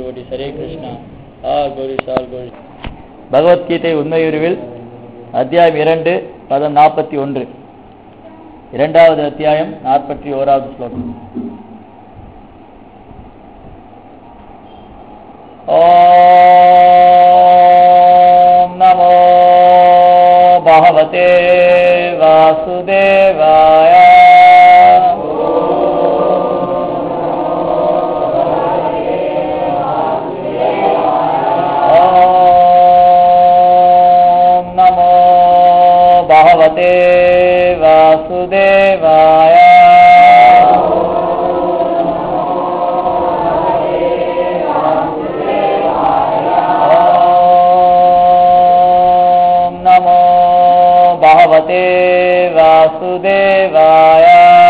கோடி ஹரே கிருஷ்ணா ஆர் கோடி சார் கோடி பகவத்கீதை உண்மையுருவில் அத்தியாயம் இரண்டு பதம் நாற்பத்தி ஒன்று இரண்டாவது அத்தியாயம் நாற்பத்தி ஓராவது ஸ்லோகம் ஓம் நமோ பகவதே வாசுதேவாய ஓம் நமோ பகவதே வாசுதேவாய ஓம் நமோ பகவதே வாசுதேவாய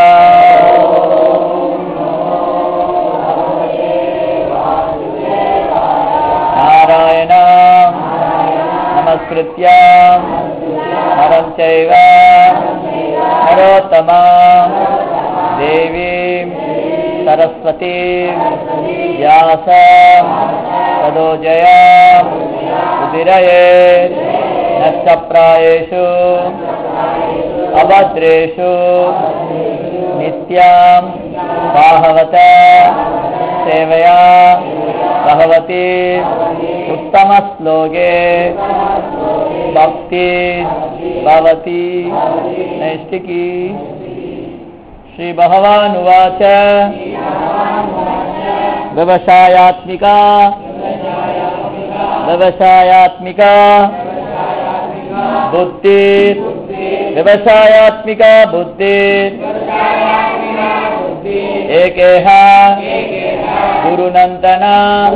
நாராயண நமஸ்கிருத்ய நரம் செய்வ நரோத்தமா தேவீம் சரஸ்வதி व्यास तदोजय उदिरये नष्टप्रायेषु अभद्रेषु नित्यां बाहवत सेवया भगवती उत्तमश्लोके भक्ति भवती नैष्टिकी श्रीभगवानुवाच व्यवसायात्मिका व्यवसायात्मिका बुद्धि व्यवसायात्मिका बुद्धि एकेह गुरुनन्दना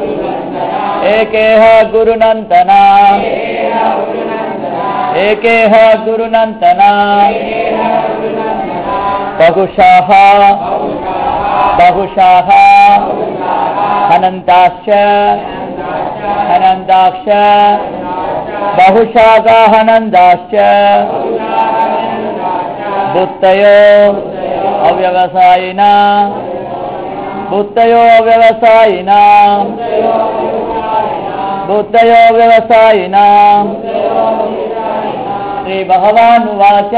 एकेह गुरुनन्दना एकेह गुरुनन्दना बहुशाः बहुशाः अनन्ताश्च अनन्ताक्ष बहुशाखानन्दाश्च बुद्धयो अव्यवसायिना बुद्धयो व्यवसायिना बुद्धयो व्यवसायिना श्रीभगवानुवाच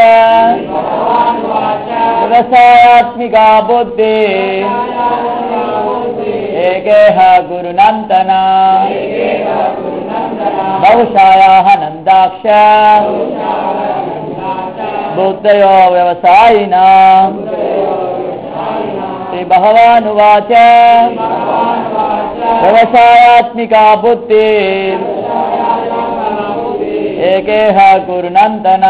व्यवसायात्मिका बुद्धि एकेह गुरुनन्दना बहुशायाः नन्दाक्ष बुद्धयो व्यवसायिना श्रीभगवानुवाच व्यवसायात्मिका बुद्धि एकेह गुरुनन्दना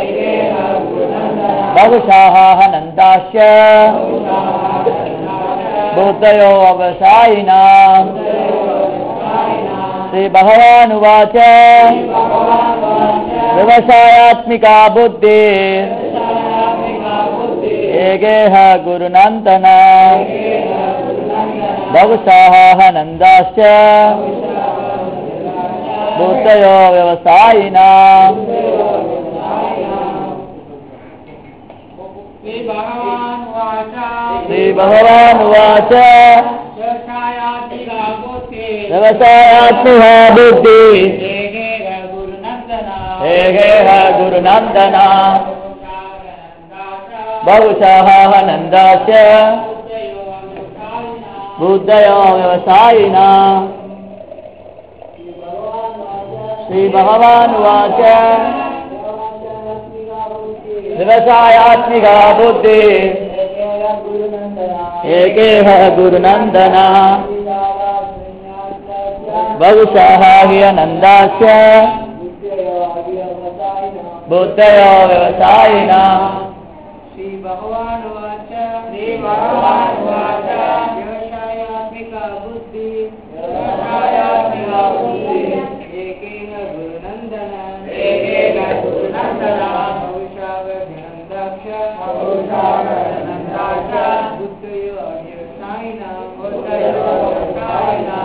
बहुशाः नन्दाश्च बुद्धयो व्यवसायिना श्रीभगवानुवाच व्यवसायात्मिका बुद्धि एकेह गुरुनन्दना बहुशाः नन्दाश्च बुद्धयो व्यवसायिना श्रीभगवानुवाच व्यवसायात्मिका बुद्धि एकेह गुरुनन्दना बहुशः नन्दाश्च बुद्धयो व्यवसायिना श्रीभगवानुवाच व्यवसायात्मिका बुद्धि एकेह गुरुनन्दना बहुशः हि अनन्दाश्च बुद्धयो व्यवसायिना श्रीभगवानुवाच श्रीभगवानुवाच व्यवसायात्मिका बुद्धि व्यवसायात्मिका बुद्धि एकेन गुरुनन्दन एकेन गुरुनन्दन बहुशागनन्दाक्ष बहुशागनन्दाक्ष बुद्धयो व्यवसायिना बुद्धयो व्यवसायिना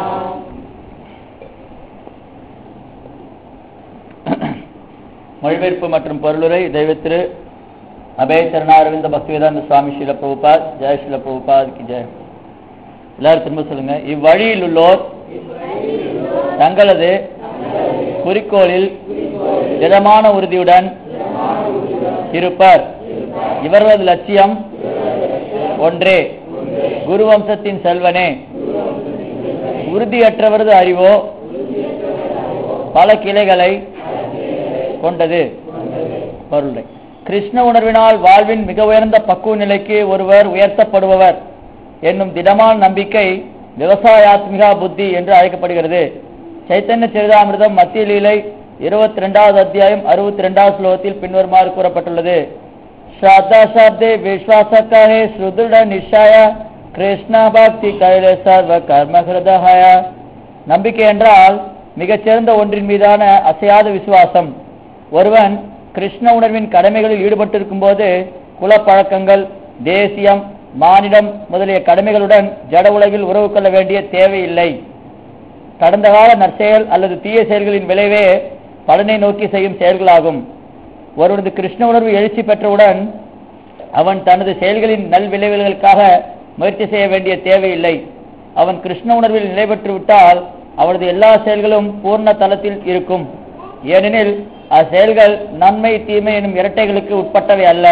மொழிபெயர்ப்பு மற்றும் பொருளுரை தெய்வத்திரு அபய சரணாரவிந்த பக்திவேதாந்த சுவாமி ஸ்ரீல பிரபுபாத் ஜெய ஸ்ரீல பிரபுபாத் கி ஜெய் எல்லாரும் திரும்ப சொல்லுங்க இவ்வழியில் உள்ளோர் இவ்வழியில் தங்களது குறிக்கோளில் திடமான உறுதியுடன் இருப்பர் இவர்களது லட்சியம் ஒன்றே குரு வம்சத்தின் செல்வனே உறுதியற்றவரது அறிவோ பல கிளைகளை கொண்டது பொருளை கிருஷ்ண உணர்வினால் வாழ்வின் மிக உயர்ந்த பக்குவ நிலைக்கு ஒருவர் உயர்த்தப்படுபவர் என்னும் திடமான நம்பிக்கை விவசாயாத்மிகா புத்தி என்று அழைக்கப்படுகிறது சைத்தன்ய சரிதாமிர்தம் மத்திய லீலை இருபத்தி ரெண்டாவது அத்தியாயம் அறுபத்தி ரெண்டாவது ஸ்லோகத்தில் பின்வருமாறு கூறப்பட்டுள்ளது श्रद्धा शब्दे विश्वास कहे सुदृढ़ निश्चय கிருஷ்ண பக்தி கைல சர்வ கர்ம ஹிருதய நம்பிக்கை என்றால் மிகச்சிறந்த ஒன்றின் மீதான அசையாத விசுவாசம் ஒருவன் கிருஷ்ண உணர்வின் கடமைகளில் ஈடுபட்டிருக்கும் போது குலப்பழக்கங்கள் தேசியம் மானிடம் முதலிய கடமைகளுடன் ஜட உலகில் உறவு கொள்ள வேண்டிய தேவையில்லை கடந்த கால நற்செயல் அல்லது தீய செயல்களின் விளைவே பலனை நோக்கி செய்யும் செயல்களாகும் ஒருவனது கிருஷ்ண உணர்வு எழுச்சி பெற்றவுடன் அவன் தனது செயல்களின் நல் விளைவுகளுக்காக முயற்சி செய்ய வேண்டிய தேவையில்லை அவன் கிருஷ்ண உணர்வில் நிலை பெற்று விட்டால் அவனது எல்லா செயல்களும் பூர்ண தளத்தில் இருக்கும் ஏனெனில் அச்செயல்கள் நன்மை தீமை எனும் இரட்டைகளுக்கு உட்பட்டவை அல்ல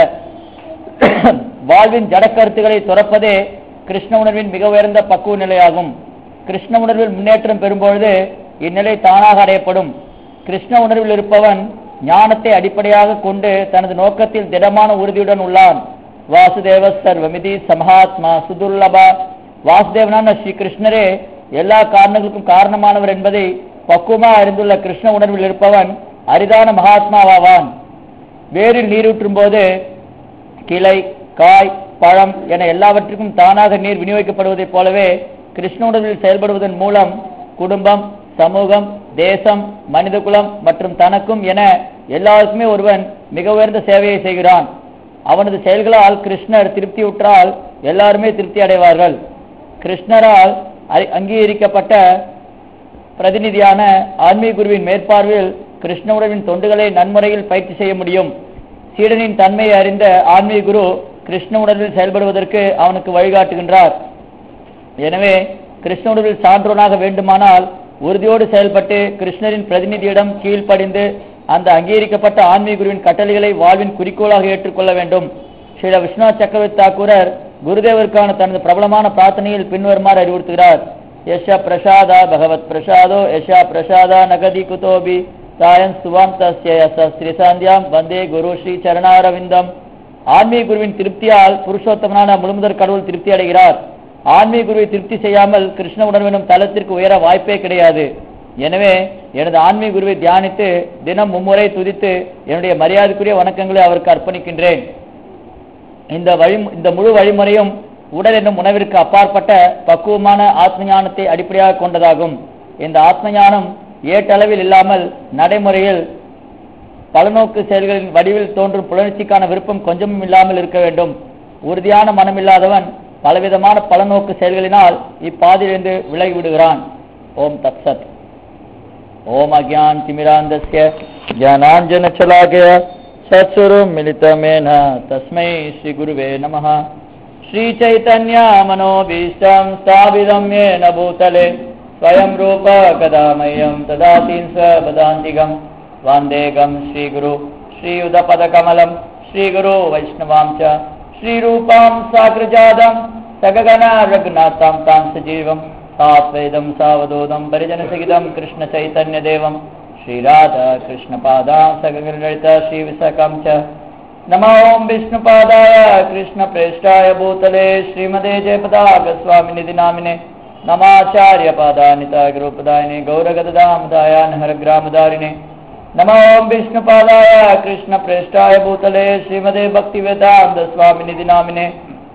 வாழ்வின் ஜட கருத்துக்களை துறப்பதே கிருஷ்ண உணர்வின் மிக உயர்ந்த பக்குவ நிலையாகும் கிருஷ்ண உணர்வில் முன்னேற்றம் பெறும்பொழுது இந்நிலை தானாக அடையப்படும் கிருஷ்ண உணர்வில் இருப்பவன் ஞானத்தை அடிப்படையாக கொண்டு தனது நோக்கத்தில் திடமான உறுதியுடன் உள்ளான் வாசுதேவ சர்வமிதி சமஹாத்மா சுதுர்லபா வாசுதேவனான ஸ்ரீ கிருஷ்ணரே எல்லா காரணங்களுக்கும் காரணமானவர் என்பதை பக்குவமா அறிந்துள்ள கிருஷ்ண உணர்வில் இருப்பவன் அரிதான மகாத்மாவாவான் வேரில் நீரூற்றும் போது கிளை காய் பழம் என எல்லாவற்றுக்கும் தானாக நீர் விநியோகிக்கப்படுவதைப் போலவே கிருஷ்ண உணர்வில் செயல்படுவதன் மூலம் குடும்பம் சமூகம் தேசம் மனிதகுலம் மற்றும் தனக்கும் என எல்லாருக்குமே ஒருவன் மிக உயர்ந்த சேவையை செய்கிறான் அவனது செயல்களால் கிருஷ்ணர் திருப்தியுற்றால் எல்லாருமே திருப்தி அடைவார்கள் கிருஷ்ணரால் அ- அங்கீகரிக்கப்பட்ட பிரதிநிதியான ஆன்மீக குருவின் மேற்பார்வையில் கிருஷ்ண உணர்வின் தொண்டுகளை நன்முறையில் பயிற்சி செய்ய முடியும் சீடனின் தன்மையை அறிந்த ஆன்மீக குரு கிருஷ்ண உணர்வில் செயல்படுவதற்கு அவனுக்கு வழிகாட்டுகின்றார் எனவே கிருஷ்ண உணர்வில் சான்றோனாக வேண்டுமானால் உறுதியோடு செயல்பட்டு கிருஷ்ணரின் பிரதிநிதியிடம் கீழ்ப்படிந்து அந்த அங்கீகரிக்கப்பட்ட ஆன்மீக குருவின் கட்டளைகளை வாழ்வின் குறிக்கோளாக ஏற்றுக்கொள்ள வேண்டும் ஸ்ரீல விஸ்வநாத் சக்கரவர்த்தி தாக்கூரர் குருதேவருக்கான தனது பிரபலமான பிரார்த்தனையில் பின்வருமாறு அறிவுறுத்துகிறார் யஷ பிரசாதா பகவத் பிரசாதோ யஷா பிரசாதா நகதி குதோபி சாயன் சுவாம் தஸ்ய யச ஸ்ரீசாந்தியாம் வந்தே குரு ஸ்ரீ சரணாரவிந்தம் ஆன்மீக குருவின் திருப்தியால் புருஷோத்தமனான முழுமுதற் கடவுள் திருப்தி அடைகிறார் ஆன்மீக குருவை திருப்தி செய்யாமல் கிருஷ்ண உணர்வெனும் தலத்திற்கு உயர வாய்ப்பே கிடையாது எனவே எனது ஆன்மீக குருவை தியானித்து தினம் மும்முறை துதித்து என்னுடைய மரியாதைக்குரிய வணக்கங்களை அவருக்கு அர்ப்பணிக்கின்றேன் இந்த வழி இந்த முழு வழிமுறையும் உடல் என்னும் உணவிற்கு அப்பாற்பட்ட பக்குவமான ஆத்ம ஞானத்தை அடிப்படையாக கொண்டதாகும் இந்த ஆத்ம ஞானம் ஏட்டளவில் இல்லாமல் நடைமுறையில் பலநோக்கு செயல்களின் வடிவில் தோன்றும் புலர்ச்சிக்கான விருப்பம் கொஞ்சமும் இல்லாமல் இருக்க வேண்டும் உறுதியான மனம் இல்லாதவன் பலவிதமான பலநோக்கு செயல்களினால் இப்பாதையிலிருந்து விலகி விடுகிறான் ஓம் தத்சத் ஓம் அஜான் திமிராந்தஸ்ய ஜானாஞ்சன சலாகய சத்சுரும் மிலிதமேன தஸ்மை ஸ்ரீ குருவே நமः ஸ்ரீ சைத்தன்ய மனோபீஷ்டம் ஸ்தாபிதம் येन भूतले स्वयं रूप गदामह्यं ददातीं स्वपदान्तिकं वान्देकं श्रीगुरु श्रीयुधपदकमलं श्रीगुरु वैष्णवां च श्रीरूपां साग्रजातं सगगन रघुनाथां तां सजीवं सात्वेदं सावधूतं परिजनसहितं कृष्णचैतन्यदेवं श्रीराधा कृष्णपादा सगगणललित श्रीविशाखं च नमो ॐ विष्णुपादाय कृष्णप्रेष्ठाय भूतले श्रीमदे जयपदागस्वामिनिधि नामिने नमाचार्यपादानिता गुरुपदायिने गौरगदामदाय हरग्रामदारिणे नमो ॐ विष्णुपादाय कृष्णप्रेष्ठाय भूतले श्रीमदे भक्तिवेदान्तस्वामिनिधि नामिने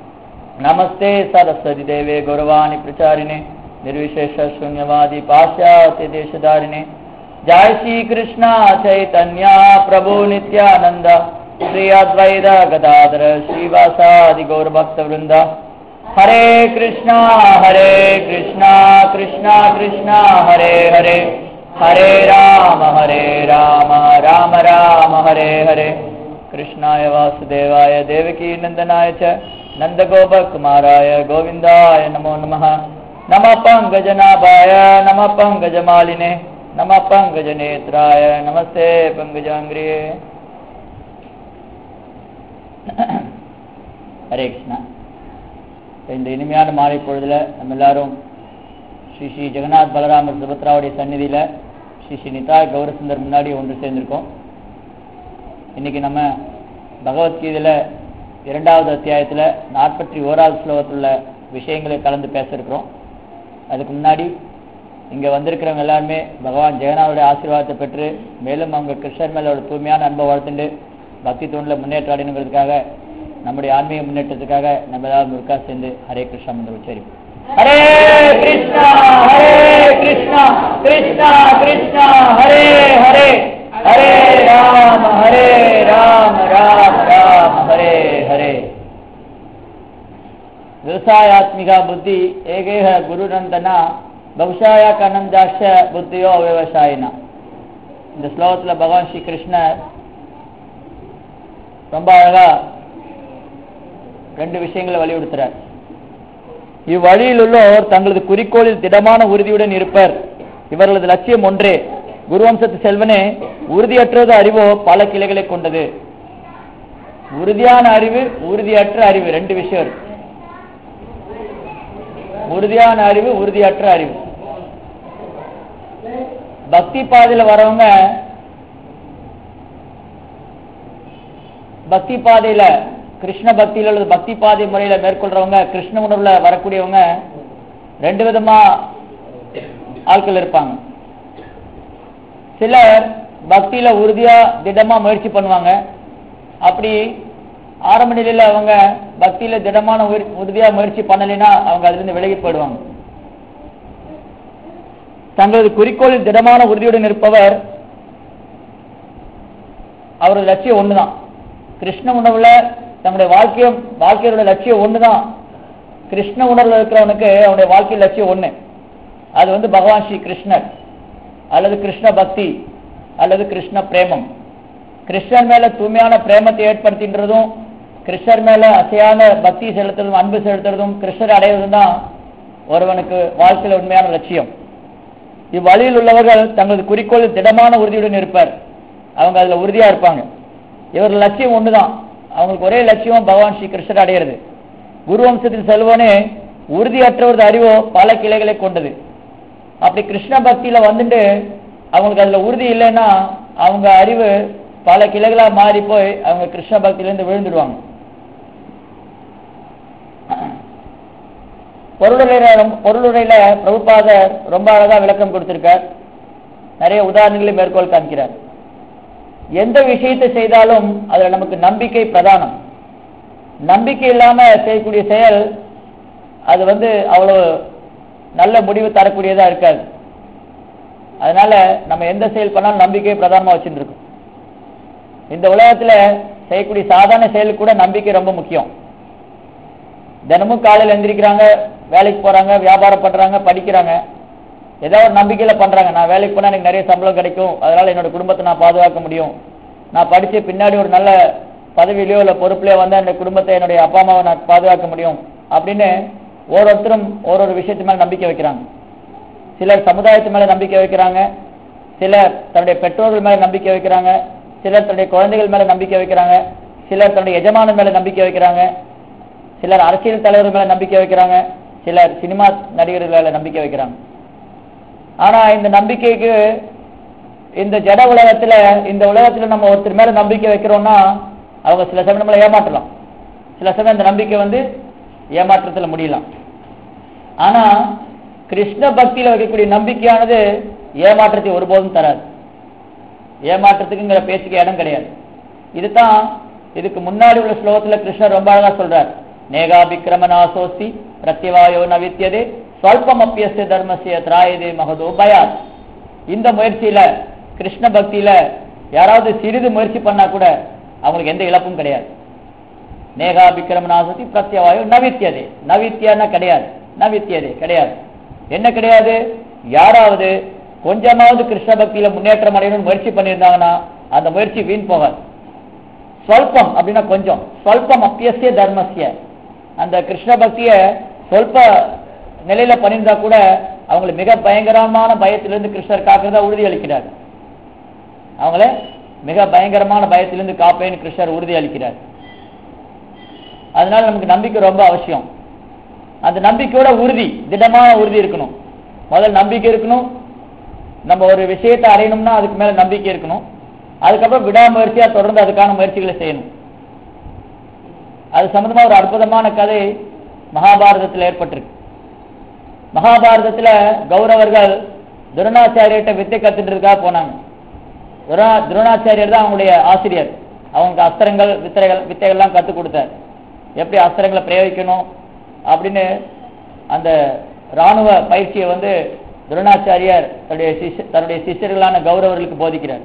नमस्ते सरस्वती देवे गौरवाणी प्रचारिणे निर्विशेष शून्यवादी पाश्चात्य देशधारिणे जय श्री कृष्ण चैतन्य प्रभु नित्यानंद श्री अद्वैत गदाधर श्रीवासादि गौर भक्त वृंद हरे कृष्णा हरे कृष्णा कृष्णा कृष्णा हरे हरे हरे राम हरे राम राम राम हरे हरे कृष्णाय वासुदेवाय देवकी नंदनाय च नन्दगोपकुमाराय गोविन्दाय नमो नमः நம பங்கஜநாபாய நம பங்கஜமாலினே நம பங்கஜநேத்ராய நமஸ்தே பங்கஜாங்கிரியே ஹரே கிருஷ்ணா இந்த இனிமையான மாலை பொழுதுல நம்ம எல்லாரும் ஸ்ரீ ஸ்ரீ ஜெகநாத் பலராமர் சுபத்ராவுடைய சந்நிதியில ஸ்ரீ ஸ்ரீ நிதாய் கௌரசுந்தர் முன்னாடி ஒன்று சேர்ந்திருக்கோம் இன்னைக்கு நம்ம பகவத்கீதையில இரண்டாவது அத்தியாயத்துல நாற்பத்தி ஓராவது ஸ்லோகத்தில் உள்ள விஷயங்களை கலந்து பேச இருக்கிறோம் அதுக்கு முன்னாடி இங்க வந்திருக்கிறவங்க எல்லாருமே பகவான் ஜெகநாதோட ஆசீர்வாதத்தை பெற்று மேலும் அவங்க கிருஷ்ணர் மேல ஒரு தூய்மையான அன்பை வளர்த்துண்டு பக்தி தூணில் முன்னேற்றம் அடையணுங்கிறதுக்காக நம்முடைய ஆன்மீக முன்னேற்றத்துக்காக நம்ம எல்லாரும் முருக்கா சேர்ந்து ஹரே கிருஷ்ணா மந்திரம் உச்சரி ஹரே கிருஷ்ணா ஹரே கிருஷ்ணா கிருஷ்ணா கிருஷ்ணா ஹரே ஹரே ஹரே ராம ஹரே ராம ராம ராம ஹரே ஹரே விவசாயாத்மிகா புத்தி ஏகேக குருநந்தனா பகுஷாயா கனந்தாட்ச புத்தியோ விவசாயினா இந்த ஸ்லோகத்துல பகவான் ஸ்ரீ கிருஷ்ணர் ரொம்ப அழகா ரெண்டு விஷயங்களை வலியுறுத்துறார் இவ்வழியில் உள்ளோர் தங்களது குறிக்கோளில் திடமான உறுதியுடன் இருப்பர் இவர்களது லட்சியம் ஒன்றே குருவம்சத்து செல்வனே உறுதியற்றது அறிவோ பல கிளைகளை கொண்டது உறுதியான அறிவு உறுதியற்ற அறிவு ரெண்டு விஷயம் இருக்கு உறுதியான அறிவு உறுதியற்ற அறிவு பக்தி பாதையில வரவங்க பக்தி பாதையில கிருஷ்ண பக்தியில அல்லது பக்தி பாதை முறையில மேற்கொள்றவங்க கிருஷ்ண உணர்வுல வரக்கூடியவங்க ரெண்டு விதமா ஆட்கள் இருப்பாங்க சிலர் பக்தியில உறுதியா திடமா முயற்சி பண்ணுவாங்க அப்படி ஆரம்ப நிலையில அவங்க பக்தியில திடமான உயிர்- உறுதியா முயற்சி பண்ணலைன்னா அவங்க அதுல இருந்து விலகி போயிடுவாங்க தங்களது குறிக்கோளில் திடமான உறுதியுடன் இருப்பவர் அவரது லட்சியம் ஒண்ணுதான் கிருஷ்ண உணர்வுல தங்களுடைய வாழ்க்கையும் வாழ்க்கையோட லட்சியம் ஒண்ணுதான் கிருஷ்ண உணர்வுல இருக்கிறவனுக்கு அவனுடைய வாழ்க்கை லட்சியம் ஒண்ணு அது வந்து பகவான் ஸ்ரீ கிருஷ்ணர் அல்லது கிருஷ்ண பக்தி அல்லது கிருஷ்ண பிரேமம் கிருஷ்ணர் மேல தூய்மையான பிரேமத்தை ஏற்படுத்தின்றதும் கிருஷ்ணர் மேல அசையான பக்தி செலுத்துறதும் அன்பு செலுத்துறதும் கிருஷ்ணர் அடைவதும் தான் ஒருவனுக்கு வாழ்க்கையில உண்மையான லட்சியம் இவ்வழியில் உள்ளவர்கள் தங்களது குறிக்கோளில் திடமான உறுதியுடன் இருப்பர் அவங்க அதுல உறுதியா இருப்பாங்க இவர்கள் லட்சியம் ஒண்ணுதான் அவங்களுக்கு ஒரே லட்சியம் பகவான் ஸ்ரீ கிருஷ்ணர் அடையிறது குரு வம்சத்தில் செல்வனே உறுதியற்றவரது அறிவோ பல கிளைகளை கொண்டது அப்படி கிருஷ்ண பக்தியில வந்துட்டு அவங்களுக்கு அதுல உறுதி இல்லைன்னா அவங்க அறிவு பல கிளைகளா மாறி போய் அவங்க கிருஷ்ண பக்தியில இருந்து விழுந்துடுவாங்க பொருளுரையில ரொம்ப- பொருளுரையில பிரபுபாதர் ரொம்ப அழகா விளக்கம் கொடுத்திருக்கார் நிறைய உதாரணங்களை மேற்கோள் காமிக்கிறார் எந்த விஷயத்தை செய்தாலும் அதுல நமக்கு நம்பிக்கை பிரதானம் நம்பிக்கை இல்லாம செய்யக்கூடிய செயல் அது வந்து அவ்வளவு நல்ல முடிவு தரக்கூடியதா இருக்காது அதனால நம்ம எந்த செயல் பண்ணாலும் நம்பிக்கை பிரதானமா வச்சுட்டு இருக்கோம் இந்த உலகத்துல செய்யக்கூடிய சாதாரண செயலுக்கு கூட நம்பிக்கை ரொம்ப முக்கியம் தினமும் காலையில எந்திரிக்கிறாங்க வேலைக்கு போறாங்க வியாபாரம் பண்றாங்க படிக்கிறாங்க ஏதோ ஒரு நம்பிக்கையில பண்றாங்க நான் வேலைக்கு போனா எனக்கு நிறைய சம்பளம் கிடைக்கும் அதனால என்னோட குடும்பத்தை நான் பாதுகாக்க முடியும் நான் படிச்சு பின்னாடி ஒரு நல்ல பதவியிலயோ இல்ல பொறுப்புலயோ வந்து அந்த குடும்பத்தை என்னுடைய அப்பா அம்மாவை நான் பாதுகாக்க முடியும் அப்படின்னு ஒவ்வொருத்தரும் ஒரு ஒரு விஷயத்து மேல நம்பிக்கை வைக்கிறாங்க சிலர் சமுதாயத்து மேல நம்பிக்கை வைக்கிறாங்க சிலர் தன்னுடைய பெற்றோர்கள் மேல நம்பிக்கை வைக்கிறாங்க சிலர் தன்னுடைய குழந்தைகள் மேல நம்பிக்கை வைக்கிறாங்க சிலர் தன்னுடைய எஜமானன் மேல நம்பிக்கை வைக்கிறாங்க சிலர் அரசியல் தலைவர்கள் மேல நம்பிக்கை வைக்கிறாங்க சிலர் சினிமா நடிகர்கள் மேல நம்பிக்கை வைக்கிறாங்க ஆனா இந்த நம்பிக்கைக்கு இந்த ஜட உலகத்துல இந்த உலகத்துல நம்ம ஒருத்தர் மேல நம்பிக்கை வைக்கிறோம்னா அவங்க சில சமயம் நம்மளை ஏமாற்றலாம் சில சமயம் அந்த நம்பிக்கை வந்து ஏமாற்றத்துல முடியலாம் ஆனா கிருஷ்ண பக்தியில வைக்கக்கூடிய நம்பிக்கையானது ஏமாற்றத்தை ஒருபோதும் தராது ஏமாற்றத்துக்குங்கிற பேச்சுக்கு இடம் கிடையாது இதுதான் இதுக்கு முன்னாடி உள்ள ஸ்லோகத்துல கிருஷ்ணர் ரொம்ப அழகா சொல்றார் நேகாபிக்கிரம நாசோஸ்தி பிரத்யவாயோ நவித்தியதே ஸ்வல்பம் அப்பியசிய தர்மசிய திராயதே மகதோ பயாத் இந்த முயற்சியில கிருஷ்ண பக்தியில யாராவது சிறிது முயற்சி பண்ணா கூட அவங்களுக்கு எந்த இழப்பும் கிடையாது நேகாபிக்கிரம நாசோஸ்தி பிரத்யவாயோ நவித்தியதே நவித்தியன்னா கிடையாது நவித்தியதே கிடையாது என்ன கிடையாது யாராவது கொஞ்சமாவது கிருஷ்ண பக்தியில முன்னேற்றம் அடையணும்னு முயற்சி பண்ணியிருந்தாங்கன்னா அந்த முயற்சி வீண் போகாது ஸ்வல்பம் அப்படின்னா கொஞ்சம் ஸ்வல்பம் அப்பியசிய தர்மசிய அந்த கிருஷ்ண பக்திய சொல்ப நிலையில பண்ணியிருந்தா கூட அவங்களை மிக பயங்கரமான பயத்திலிருந்து கிருஷ்ணர் காக்கிறதா உறுதி அளிக்கிறார் அவங்கள மிக பயங்கரமான பயத்திலிருந்து காப்பேன்னு கிருஷ்ணர் உறுதி அளிக்கிறார் அதனால நமக்கு நம்பிக்கை ரொம்ப அவசியம் அந்த நம்பிக்கையோட உறுதி திடமான உறுதி இருக்கணும் முதல்ல நம்பிக்கை இருக்கணும் நம்ம ஒரு விஷயத்தை அடையணும்னா அதுக்கு மேல நம்பிக்கை இருக்கணும் அதுக்கப்புறம் விடாமுயற்சியா தொடர்ந்து அதுக்கான முயற்சிகளை செய்யணும் அது சம்பந்தமா ஒரு அற்புதமான கதை மகாபாரதத்தில் ஏற்பட்டிருக்கு மகாபாரதத்துல கௌரவர்கள் துரோணாச்சாரியர்கிட்ட வித்தை கத்துட்டுருக்காக போனாங்க துரோணா துரோணாச்சாரியர் தான் அவங்களுடைய ஆசிரியர் அவங்களுக்கு அஸ்திரங்கள் வித்தைகள் வித்தைகள்லாம் கற்றுக் கொடுத்தார் எப்படி அஸ்திரங்களை பிரயோகிக்கணும் அப்படின்னு அந்த ராணுவ பயிற்சியை வந்து துரோணாச்சாரியார் தன்னுடைய சிஷ்ய தன்னுடைய சிஷ்யர்களான கௌரவர்களுக்கு போதிக்கிறார்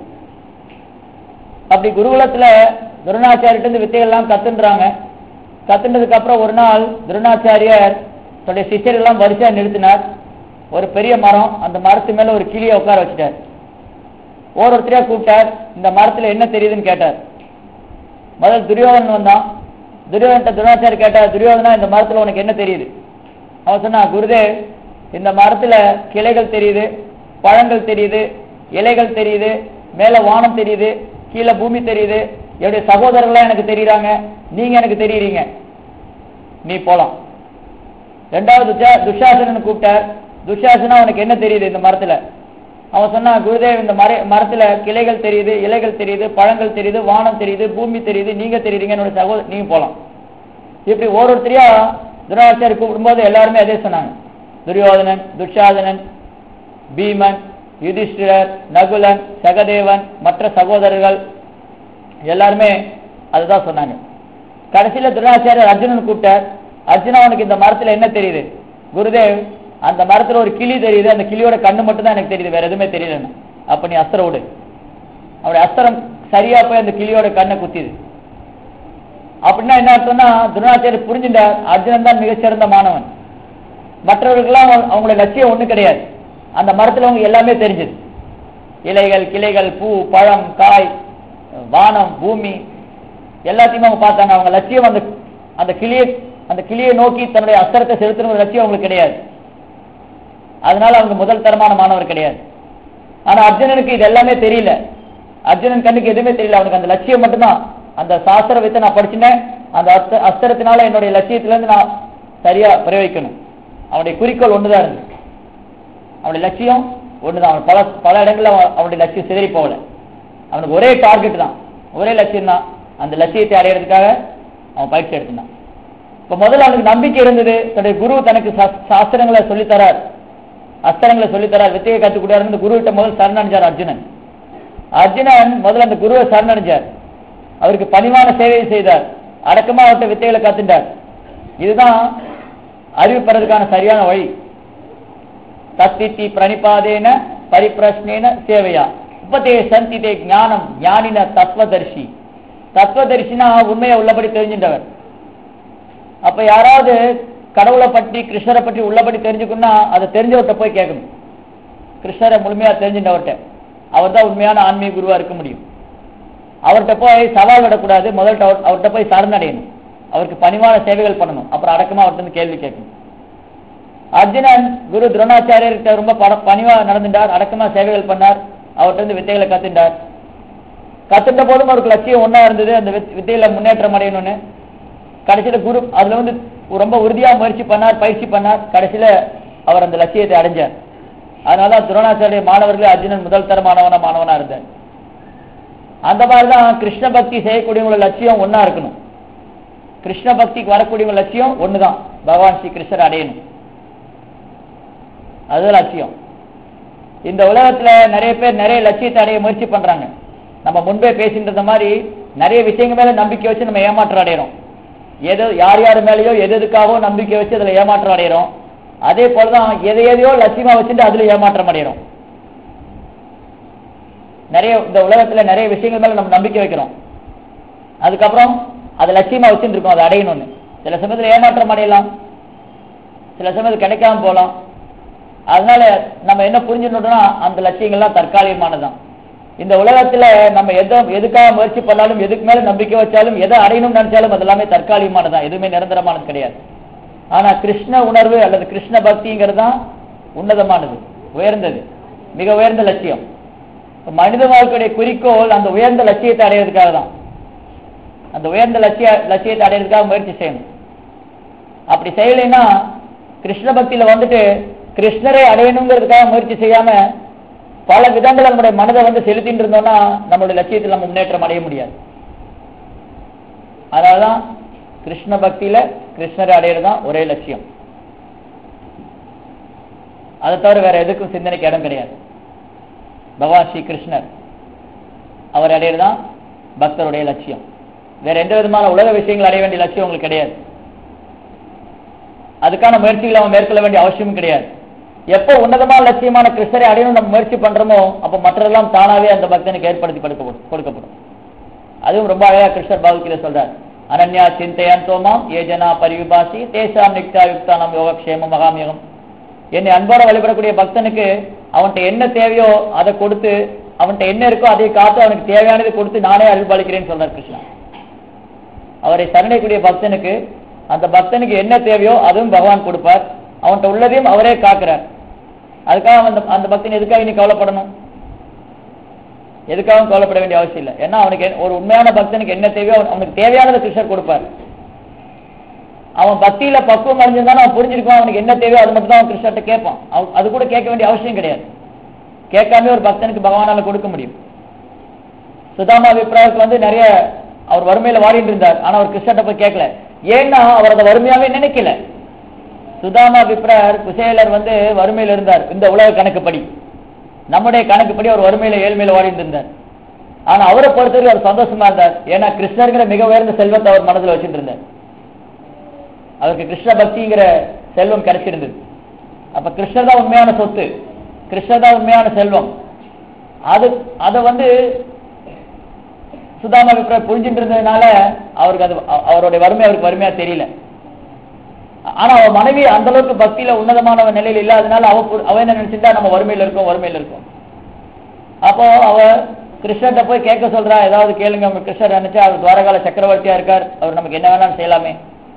அப்படி குருகுலத்துல துரோணாச்சாரியிட்ட இருந்து வித்தைகள்லாம் கத்துன்றாங்க கத்துனதுக்கு அப்புறம் ஒரு நாள் துரோணாச்சாரியார் தன்னுடைய சிஷ்யர்கள்லாம் வரிசையா நிறுத்தினார் ஒரு பெரிய மரம் அந்த மரத்து மேல ஒரு கிளியை உட்கார வச்சுட்டார் ஒவ்வொருத்தரையா கூப்பிட்டார் இந்த மரத்துல என்ன தெரியுதுன்னு கேட்டார் முதல் துரியோதனன் வந்தான் துரியோதன்ட்ட துரோணாச்சாரி கேட்டார் துரியோதனா இந்த மரத்துல உனக்கு என்ன தெரியுது அவன் சொன்னா குருதேவ் இந்த மரத்துல கிளைகள் தெரியுது பழங்கள் தெரியுது இலைகள் தெரியுது மேல வானம் தெரியுது கீழே பூமி தெரியுது என்னுடைய சகோதரர்கள்லாம் எனக்கு தெரியுறாங்க நீங்க எனக்கு தெரியுறீங்க நீ போலாம் ரெண்டாவது துஷா- துஷாசனன் கூப்பிட்டார் துஷாசனா உனக்கு என்ன தெரியுது இந்த மரத்துல அவன் சொன்னா குருதேவ் இந்த மர மரத்துல கிளைகள் தெரியுது இலைகள் தெரியுது பழங்கள் தெரியுது வானம் தெரியுது பூமி தெரியுது நீங்க தெரியுறீங்க என்னோட சகோதர நீங்க போலாம் இப்படி ஒவ்வொருத்தரையா துரோணாச்சாரி கூப்பிடும்போது எல்லாருமே அதே சொன்னாங்க துரியோதனன் துஷாதனன் பீமன் யுதிஷ்டிரர் நகுலன் சகதேவன் மற்ற சகோதரர்கள் எல்லாருமே அதுதான் சொன்னாங்க கடைசியில துரோணாச்சாரியர் அர்ஜுனன் கூப்பிட்டார் அர்ஜுனா உனக்கு இந்த மரத்துல என்ன தெரியுது குருதேவ் அந்த மரத்துல ஒரு கிளி தெரியுது அந்த கிளியோட கண்ணு மட்டும் தான் எனக்கு தெரியுது வேற எதுவுமே தெரியலன்னு அப்ப நீ அஸ்திரம் விடு அவருடைய அஸ்திரம் சரியா போய் அந்த கிளியோட கண்ணை குத்திது அப்படின்னா என்ன அர்த்தம்னா துரோணாச்சாரியர் புரிஞ்சுட்டார் அர்ஜுனன் தான் மிகச்சிறந்த மாணவன் மற்றவர்களுக்கெல்லாம் அவங்க- அவங்களோட லட்சியம் ஒண்ணு கிடையாது அந்த மரத்துல அவங்க எல்லாமே தெரிஞ்சது இலைகள் கிளைகள் பூ பழம் காய் வானம் பூமி எல்லாத்தையுமே அவங்க பார்த்தாங்க அவங்க லட்சியம் அந்த அந்த கிளியை அந்த கிளியை நோக்கி தன்னுடைய அஸ்திரத்தை செலுத்தணும் லட்சியம் அவங்களுக்கு கிடையாது அதனால அவங்க முதல் தரமான மாணவர் கிடையாது ஆனா அர்ஜுனனுக்கு இது எல்லாமே தெரியல அர்ஜுனன் கண்ணுக்கு எதுவுமே தெரியல அவனுக்கு அந்த லட்சியம் மட்டும்தான் அந்த சாஸ்திர வித்தை நான் படிச்சினேன் அந்த அஸ்த அஸ்திரத்தினால என்னுடைய லட்சியத்துல இருந்து நான் சரியா பிரயோகிக்கணும் அவனுடைய குறிக்கோள் ஒண்ணுதான் இருந்தது அவனுடைய லட்சியம் ஒண்ணுதான் அவன் பல பல இடங்கள்ல அவன் அவனுடைய லட்சியம் சிதறி போகல அவனுக்கு ஒரே டார்கெட் தான் ஒரே லட்சியம் தான் அந்த லட்சியத்தை அடையிறதுக்காக அவன் பயிற்சி எடுத்தான் இப்ப முதல்ல அவனுக்கு நம்பிக்கை இருந்தது தன்னுடைய குரு தனக்கு சா- சாஸ்திரங்களை சொல்லித் தரார் அஸ்திரங்களை சொல்லித் தரார் வித்தையை கற்றுக் கொடுத்தாரு இந்த குரு கிட்ட முதல் சரணடைஞ்சார் அர்ஜுனன் அர்ஜுனன் முதல்ல அந்த குருவை சரணடைஞ்சார் அவருக்கு பணிவான சேவையை செய்தார் அடக்கமா அவர்கிட்ட வித்தைகளை கத்துட்டார் இதுதான் அறிவு பெறதுக்கான சரியான வழி தத்தித்தி பிரணிபாதேன பரிப்பிரஷ்னேன சேவையா உபதே சந்திதே ஞானம் ஞானின தத்துவதர்ஷி தத்துவதர்ஷினா உண்மையை உள்ளபடி தெரிஞ்சின்றவர் அப்ப யாராவது கடவுளை பற்றி கிருஷ்ணரை பற்றி உள்ளபடி தெரிஞ்சுக்கணும்னா அதை தெரிஞ்சவர்கிட்ட போய் கேட்கணும் கிருஷ்ணரை முழுமையா தெரிஞ்சின்றவர்கிட்ட அவர் தான் உண்மையான ஆன்மீக குருவா இருக்க முடியும் அவர்கிட்ட போய் சவால் விடக்கூடாது முதல்ல அவர்- அவர்கிட்ட போய் சரணடையணும் அவருக்கு பணிவான சேவைகள் பண்ணணும் அப்புறம் அடக்கமா அவர்கிட்ட இருந்து கேள்வி கேட்கணும் அர்ஜுனன் குரு துரோணாச்சாரியர்கிட்ட ரொம்ப பட பணிவா நடந்துட்டார் அடக்கமா சேவைகள் பண்ணார் அவர்கிட்ட இருந்து வித்தைகளை கத்துட்டார் கத்துட்ட போதும் அவருக்கு லட்சியம் ஒண்ணா இருந்தது அந்த வித்- வித்தையில முன்னேற்றம் அடையணும்னு கடைசியில குரு அதுல வந்து ரொம்ப உறுதியா முயற்சி பண்ணார் பயிற்சி பண்ணார் கடைசியில அவர் அந்த லட்சியத்தை அடைஞ்சார் அதனால துரோணாச்சாரிய மாணவர்கள் அர்ஜுனன் முதல் தரமானவனா மாணவனா இருந்தார் அந்த மாதிரிதான் கிருஷ்ண பக்தி செய்யக்கூடியவங்களோட லட்சியம் ஒண்ணா இருக்கணும் கிருஷ்ண பக்திக்கு வரக்கூடியவங்க லட்சியம் ஒண்ணுதான் பகவான் ஸ்ரீ கிருஷ்ணர் அடையணும் அதுதான் லட்சியம் இந்த உலகத்துல நிறைய பேர் நிறைய லட்சியத்தை அடைய முயற்சி பண்றாங்க நம்ம முன்பே பேசின்றது மாதிரி நிறைய விஷயங்கள் மேல நம்பிக்கை வச்சு நம்ம ஏமாற்றம் அடையிறோம் எது யார் யார் மேலேயோ எது எதுக்காகவோ நம்பிக்கை வச்சு அதுல ஏமாற்றம் அடையிறோம் அதே போலதான் எதை எதையோ லட்சியமா வச்சுட்டு அதுல ஏமாற்றம் அடையிறோம் நிறைய இந்த உலகத்துல நிறைய விஷயங்கள் மேல நம்ம நம்பிக்கை வைக்கிறோம் அதுக்கப்புறம் அதை லட்சியமா வச்சுட்டு இருக்கோம் அதை அடையணும்னு சில சமயத்துல ஏமாற்றம் அடையலாம் சில சமயத்துல கிடைக்காம போகலாம் அதனால நம்ம என்ன புரிஞ்சுக்கணும்னா அந்த லட்சியங்கள்லாம் தற்காலிகமானதுதான் இந்த உலகத்துல நம்ம எதை எதுக்காக முயற்சி பண்ணாலும் எதுக்கு மேல நம்பிக்கை வச்சாலும் எதை அடையணும்னு நினைச்சாலும் அது எல்லாமே தற்காலிகமானதுதான் எதுவுமே நிரந்தரமானது கிடையாது ஆனா கிருஷ்ண உணர்வு அல்லது கிருஷ்ண பக்திங்கிறது தான் உன்னதமானது உயர்ந்தது மிக உயர்ந்த லட்சியம் இப்ப மனித வாழ்க்கையுடைய குறிக்கோள் அந்த உயர்ந்த லட்சியத்தை அடையிறதுக்காக தான் அந்த உயர்ந்த லட்சிய லட்சியத்தை அடையிறதுக்காக முயற்சி செய்யணும் அப்படி செய்யலைன்னா கிருஷ்ண பக்தியில வந்துட்டு கிருஷ்ணரை அடையணுங்கிறதுக்காக முயற்சி செய்யாம பல விதங்கள் நம்முடைய மனதை வந்து செலுத்திட்டு இருந்தோம்னா நம்மளுடைய லட்சியத்தில் நம்ம முன்னேற்றம் அடைய முடியாது அதனாலதான் கிருஷ்ண பக்தியில கிருஷ்ணரை அடையிறது தான் ஒரே லட்சியம் அதை தவிர வேற எதுக்கும் சிந்தனைக்கு இடம் கிடையாது பகவான் ஸ்ரீ கிருஷ்ணர் அவர் அடையிறது தான் பக்தருடைய லட்சியம் வேற எந்த விதமான உலக விஷயங்கள் அடைய வேண்டிய லட்சியம் உங்களுக்கு கிடையாது அதுக்கான முயற்சிகளை அவன் மேற்கொள்ள வேண்டிய அவசியமும் கிடையாது எப்போ உன்னதமான லட்சியமான கிருஷ்ணரை அடையணும் நம்ம முயற்சி பண்றோமோ அப்ப மற்றதெல்லாம் தானாவே அந்த பக்தனுக்கு ஏற்படுத்தி கொடுக்கப்படும் கொடுக்கப்படும் அதுவும் ரொம்ப அழகா கிருஷ்ணர் பாகுக்கில சொல்றார் அனன்யா சிந்தையன் தோமாம் ஏ ஜனா பரிவிபாசி தேசாம் நிக்தா யுக்தா நம் யோகக்ஷேம மகாமியகம் என்னை அன்போட வழிபடக்கூடிய பக்தனுக்கு அவன்கிட்ட என்ன தேவையோ அதை கொடுத்து அவன்கிட்ட என்ன இருக்கோ அதை காத்து அவனுக்கு தேவையானதை கொடுத்து நானே அருள்பாலிக்கிறேன்னு சொல்றார் கிருஷ்ணா அவரை சரணைக்கூடிய பக்தனுக்கு அந்த பக்தனுக்கு என்ன தேவையோ அதுவும் பகவான் கொடுப்பார் அவன்கிட்ட உள்ளதையும் அவரே காக்கிறார் அதுக்காக அந்த அந்த பக்தன் எதுக்காக நீ கவலைப்படணும் எதுக்காகவும் கவலைப்பட வேண்டிய அவசியம் இல்லை ஏன்னா அவனுக்கு என்ன- ஒரு உண்மையான பக்தனுக்கு என்ன தேவையோ அவன்- அவனுக்கு தேவையானதை கிருஷ்ணர் கொடுப்பார் அவன் பக்தியில பக்குவம் அடைஞ்சிருந்தாலும் அவன் புரிஞ்சிருக்கான் அவனுக்கு என்ன தேவையோ அது மட்டும் தான் அவன் கிருஷ்ணர்கிட்ட கேட்பான் அவன் அது கூட கேட்க வேண்டிய அவசியம் கிடையாது கேட்காம ஒரு பக்தனுக்கு பகவானால கொடுக்க முடியும் சுதாமா விப்ராவுக்கு வந்து நிறைய அவர் வறுமையில வாடிட்டு இருந்தார் ஆனா அவர் கிருஷ்ணர்ட்ட போய் கேட்கல ஏன்னா அவர் அதை வறுமையாவே நினைக்கல சுதாமா விப்ரார் குசேலர் வந்து வறுமையில இருந்தார் இந்த உலக கணக்குப்படி நம்முடைய கணக்குப்படி அவர் வறுமையில ஏழ்மையில வாடிட்டு இருந்தார் ஆனா அவரை பொறுத்தவரை அவர் சந்தோஷமா இருந்தார் ஏன்னா கிருஷ்ணருங்கிற மிக உயர்ந்த செல்வத்தை அவர் மனதுல வச்சுட்டு இருந்தார் அவருக்கு கிருஷ்ண பக்திங்கிற செல்வம் கிடைச்சிருந்தது அப்ப கிருஷ்ணர் தான் உண்மையான சொத்து கிருஷ்ணர் தான் உண்மையான செல்வம் அது அதை வந்து சுதாமா விப்ரர் புரிஞ்சுட்டு இருந்ததுனால அவருக்கு அது அவ- அவருடைய வறுமை அவருக்கு வறுமையா தெரியல ஆனா அவ மனைவி அந்த அளவுக்கு பக்தியில உன்னதமான நிலையில இல்லாதனால அவ புரி- அவ என்ன நினைச்சிருந்தா நம்ம வறுமையில இருக்கோம் வறுமையில இருக்கோம் அப்போ அவ கிருஷ்ணர்கிட்ட போய் கேட்க சொல்றா ஏதாவது கேளுங்க உங்க கிருஷ்ணர் நினைச்சா அவர் துவாரகால சக்கரவர்த்தியா இருக்கார் அவர் நமக்கு என்ன வேணாலும் செய்யலாமே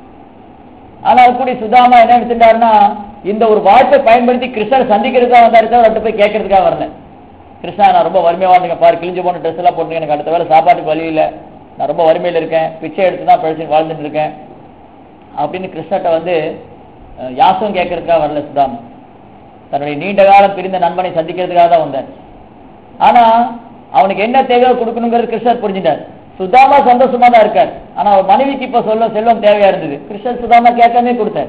ஆனா கூடி சுதாமா என்ன நினைச்சிட்டாருன்னா இந்த ஒரு வாய்ப்பை பயன்படுத்தி கிருஷ்ணரை சந்திக்கிறதுக்காக வந்தாரு தவிர அவர்கிட்ட போய் கேட்கறதுக்காக வரல கிருஷ்ணா நான் ரொம்ப வறுமையா வாழ்ந்துங்க பாரு கிழிஞ்சு போன ட்ரெஸ் எல்லாம் போட்டு எனக்கு அடுத்த வேலை சாப்பாட்டுக்கு வழி இல்லை நான் ரொம்ப வறுமையில இருக்கேன் பிச்சை எடுத்து தான் பழிச்சு வாழ்ந்துட்டு இருக்கேன் அப்படின்னு கிருஷ்ணர்ட்ட வந்து அஹ், யாசம் கேட்கறதுக்காக வரல சுதாமா தன்னுடைய நீண்ட காலம் பிரிந்த நண்பனை சந்திக்கிறதுக்காக தான் வந்தார் ஆனா அவனுக்கு என்ன தேவையோ கொடுக்கணுங்கிறது கிருஷ்ணர் புரிஞ்சுட்டார் சுதாமா சந்தோஷமா தான் இருக்கார் ஆனா அவர் மனைவிக்கு இப்ப சொல்ல செல்வம் தேவையா இருந்தது கிருஷ்ணர் சுதாமா கேட்காமே கொடுத்தார்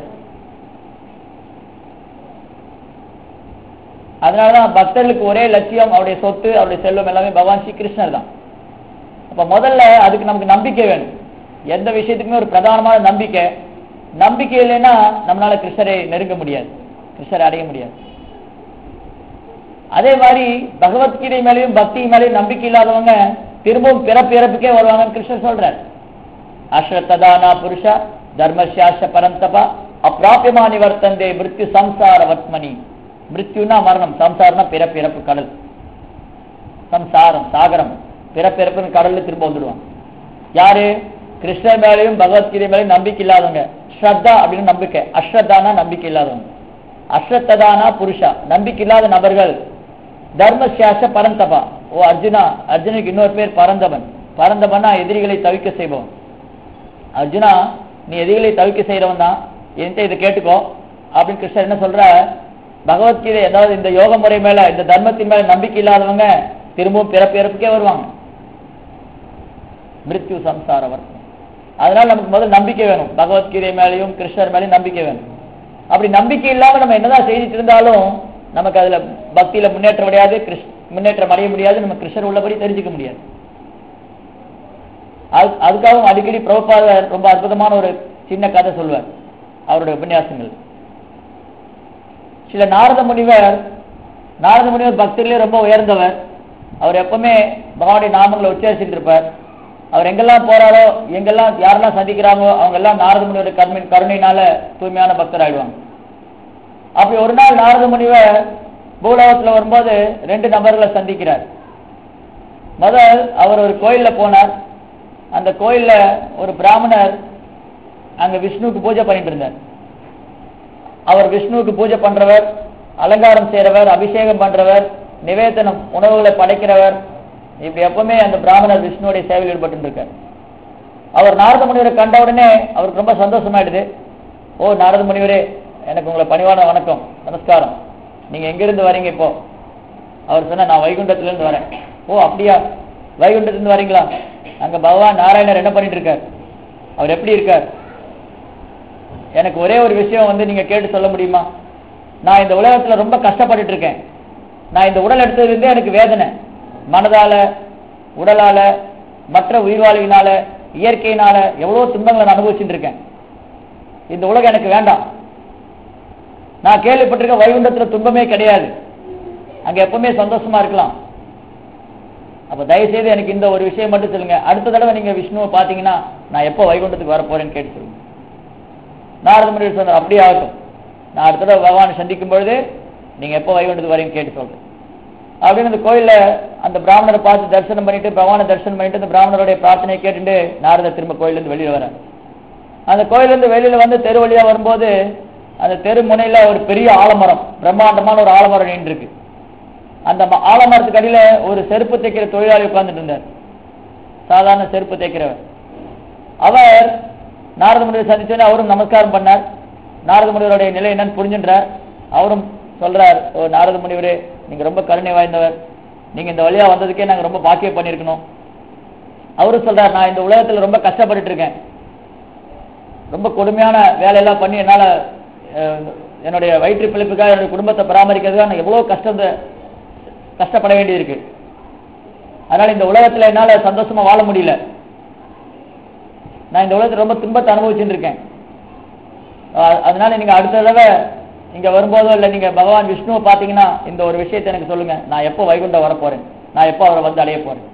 அதனாலதான் பக்தர்களுக்கு ஒரே லட்சியம் அவருடைய சொத்து அவருடைய செல்வம் எல்லாமே பகவான் ஸ்ரீ கிருஷ்ணர் தான் அப்ப முதல்ல அதுக்கு நமக்கு நம்பிக்கை வேணும் எந்த விஷயத்துக்குமே ஒரு பிரதானமான நம்பிக்கை நம்பிக்கை இல்லைன்னா நம்மளால கிருஷ்ணரை நெருங்க முடியாது கிருஷ்ணரை அடைய முடியாது அதே மாதிரி பகவத்கீதை மேலேயும் பக்தி மேலேயும் நம்பிக்கை இல்லாதவங்க திரும்பவும் பிறப்பு இறப்புக்கே வருவாங்கன்னு கிருஷ்ணர் சொல்றார் அஸ்ரத்ததானா புருஷா தர்மசாஷ பரந்தபா அப்பிராபியமா நிவர்த்தந்தே மிருத்யு சம்சார வத்மனி மிருத்யுனா மரணம் சம்சாரம்னா பிறப்பு இறப்பு கடல் சம்சாரம் சாகரம் பிறப்பு இறப்புன்னு கடல்ல திரும்ப வந்துடுவாங்க யாரு கிருஷ்ணர் மேலேயும் பகவத்கீதை மேலேயும் நம்பிக்கை இல்லாதவங்க ஸ்ரத்தா அப்படின்னு நம்பிக்கை அஸ்ரத்தானா நம்பிக்கை இல்லாதவங்க அஸ்ரத்ததானா புருஷா நம்பிக்கை இல்லாத நபர்கள் தர்மசாச பரந்தபா ஓ அர்ஜுனா அர்ஜுனுக்கு இன்னொரு பேர் பரந்தவன் பரந்தவனா எதிரிகளை தவிக்க செய்பவன் அர்ஜுனா நீ எதிரிகளை தவிக்க செய்யறவன் தான் என்கிட்ட இதை கேட்டுக்கோ அப்படின்னு கிருஷ்ணர் என்ன சொல்ற பகவத்கீதை ஏதாவது இந்த யோக முறை மேல இந்த தர்மத்தின் மேல நம்பிக்கை இல்லாதவங்க திரும்பவும் பிறப்பு இறப்புக்கே வருவாங்க மிருத்யு சம்சார வர்க்கம் அதனால நமக்கு முதல்ல நம்பிக்கை வேணும் பகவத்கீதை மேலேயும் கிருஷ்ணர் மேலேயும் நம்பிக்கை வேணும் அப்படி நம்பிக்கை இல்லாம நம்ம என்னதான் செய்துட்டு இருந்தாலும் நமக்கு அதுல பக்தியில முன்னேற்றம் அடையாது கிருஷ் முன்னேற்றம் அடைய முடியாது நம்ம கிருஷ்ணர் உள்ளபடி தெரிஞ்சுக்க முடியாது அது- அதுக்காகவும் அடிக்கடி பிரபுபாதர் ரொம்ப அற்புதமான ஒரு சின்ன கதை சொல்வார் அவருடைய உபன்யாசங்கள் சில நாரத முனிவர் நாரத முனிவர் பக்தியிலே ரொம்ப உயர்ந்தவர் அவர் எப்பவுமே பகவானுடைய நாமங்களை உச்சரிச்சுட்டு இருப்பார் அவர் எங்கெல்லாம் போறாரோ எங்கெல்லாம் யாரெல்லாம் சந்திக்கிறாங்களோ அவங்க எல்லாம் நாரத முனிவருடைய கருணை கருணையினால தூய்மையான பக்தர் ஆயிடுவாங்க அப்படி ஒரு நாள் நாரத முனிவர் பூலோகத்துல வரும்போது ரெண்டு நபர்களை சந்திக்கிறார் முதல் அவர் ஒரு கோயில்ல போனார் அந்த கோயில்ல ஒரு பிராமணர் அங்க விஷ்ணுவுக்கு பூஜை பண்ணிட்டு இருந்தார் அவர் விஷ்ணுவுக்கு பூஜை பண்றவர் அலங்காரம் செய்றவர் அபிஷேகம் பண்றவர் நிவேதனம் உணவுகளை படைக்கிறவர் இப்படி எப்பவுமே அந்த பிராமணர் விஷ்ணுவுடைய சேவையில் ஈடுபட்டு இருக்கார் அவர் நாரத முனிவரை கண்ட உடனே அவருக்கு ரொம்ப சந்தோஷமாயிடுது ஓ நாரத முனிவரே எனக்கு உங்களை பணிவான வணக்கம் நமஸ்காரம் நீங்க எங்கிருந்து வரீங்க இப்போ அவர் சொன்னா நான் வைகுண்டத்துல இருந்து வரேன் ஓ அப்படியா வைகுண்டத்துல இருந்து வரீங்களா அங்க பகவான் நாராயணர் என்ன பண்ணிட்டு இருக்கார் அவர் எப்படி இருக்கார் எனக்கு ஒரே ஒரு விஷயம் வந்து நீங்க கேட்டு சொல்ல முடியுமா நான் இந்த உலகத்துல ரொம்ப கஷ்டப்பட்டுட்டு இருக்கேன் நான் இந்த உடல் எடுத்ததுல இருந்தே எனக்கு வேதனை மனதால உடலால மற்ற உயிர்வாழியினால இயற்கையினால எவ்வளவு துன்பங்களை நான் அனுபவிச்சுட்டு இருக்கேன் இந்த உலகம் எனக்கு வேண்டாம் நான் கேள்விப்பட்டிருக்க வைகுண்டத்துல துன்பமே கிடையாது அங்க எப்பவுமே சந்தோஷமா இருக்கலாம் அப்ப தயவு செய்து எனக்கு இந்த ஒரு விஷயம் மட்டும் சொல்லுங்க அடுத்த தடவை நீங்க விஷ்ணுவை பாத்தீங்கன்னா நான் எப்போ வைகுண்டத்துக்கு வர போறேன்னு கேட்டு சொல்லுங்க நாரத முனிவர் சொன்னார் அப்படியே ஆகட்டும் நான் அடுத்த தடவை பகவானை சந்திக்கும் பொழுது நீங்க எப்போ வைகுண்டத்துக்கு வரீங்கன்னு கேட்டு சொல்றேன் அப்படின்னு அந்த கோயில்ல அந்த பிராமணரை பார்த்து தரிசனம் பண்ணிட்டு பகவானை தரிசனம் பண்ணிட்டு அந்த பிராமணருடைய பிரார்த்தனையை கேட்டுட்டு நாரதர் திரும்ப கோயில்ல இருந்து வெளியில வர அந்த கோயில்ல இருந்து வெளியில வந்து தெரு வழியா வரும்போது அந்த தெரு முனையில ஒரு பெரிய ஆலமரம் பிரம்மாண்டமான ஒரு ஆலமரம் நின்று இருக்கு அந்த ம- ஆலமரத்துக்கு அடியில ஒரு செருப்பு தைக்கிற தொழிலாளி உட்கார்ந்துட்டு இருந்தார் சாதாரண செருப்பு தைக்கிறவர் அவர் நாரத முனிவர் சந்திச்சோன்னே அவரும் நமஸ்காரம் பண்ணார் நாரத முனிவருடைய நிலை என்னன்னு புரிஞ்சுன்றார் அவரும் சொல்றார் ஓ நாரத முனிவரே நீங்க ரொம்ப கருணை வாய்ந்தவர் நீங்க இந்த வழியா வந்ததுக்கே நாங்க ரொம்ப பாக்கியம் பண்ணியிருக்கணும் அவரும் சொல்றார் நான் இந்த உலகத்துல ரொம்ப கஷ்டப்பட்டுட்டு இருக்கேன் ரொம்ப கொடுமையான வேலையெல்லாம் பண்ணி என்னால அஹ், என்னுடைய வயிற்று பிழைப்புக்காக என்னுடைய குடும்பத்தை பராமரிக்கிறதுக்காக நான் எவ்வளவு கஷ்டத்தை கஷ்டப்பட வேண்டியிருக்கு அதனால இந்த உலகத்துல என்னால சந்தோஷமா வாழ முடியல நான் இந்த உலகத்துல ரொம்ப துன்பத்தை அனுபவிச்சுட்டு இருக்கேன் அஹ் அதனால நீங்க அடுத்த தடவை இங்க வரும்போதோ இல்ல நீங்க பகவான் விஷ்ணுவை பாத்தீங்கன்னா இந்த ஒரு விஷயத்தை எனக்கு சொல்லுங்க நான் எப்போ வைகுண்டம் வர போறேன் நான் எப்போ அவரை வந்து அடைய போறேன்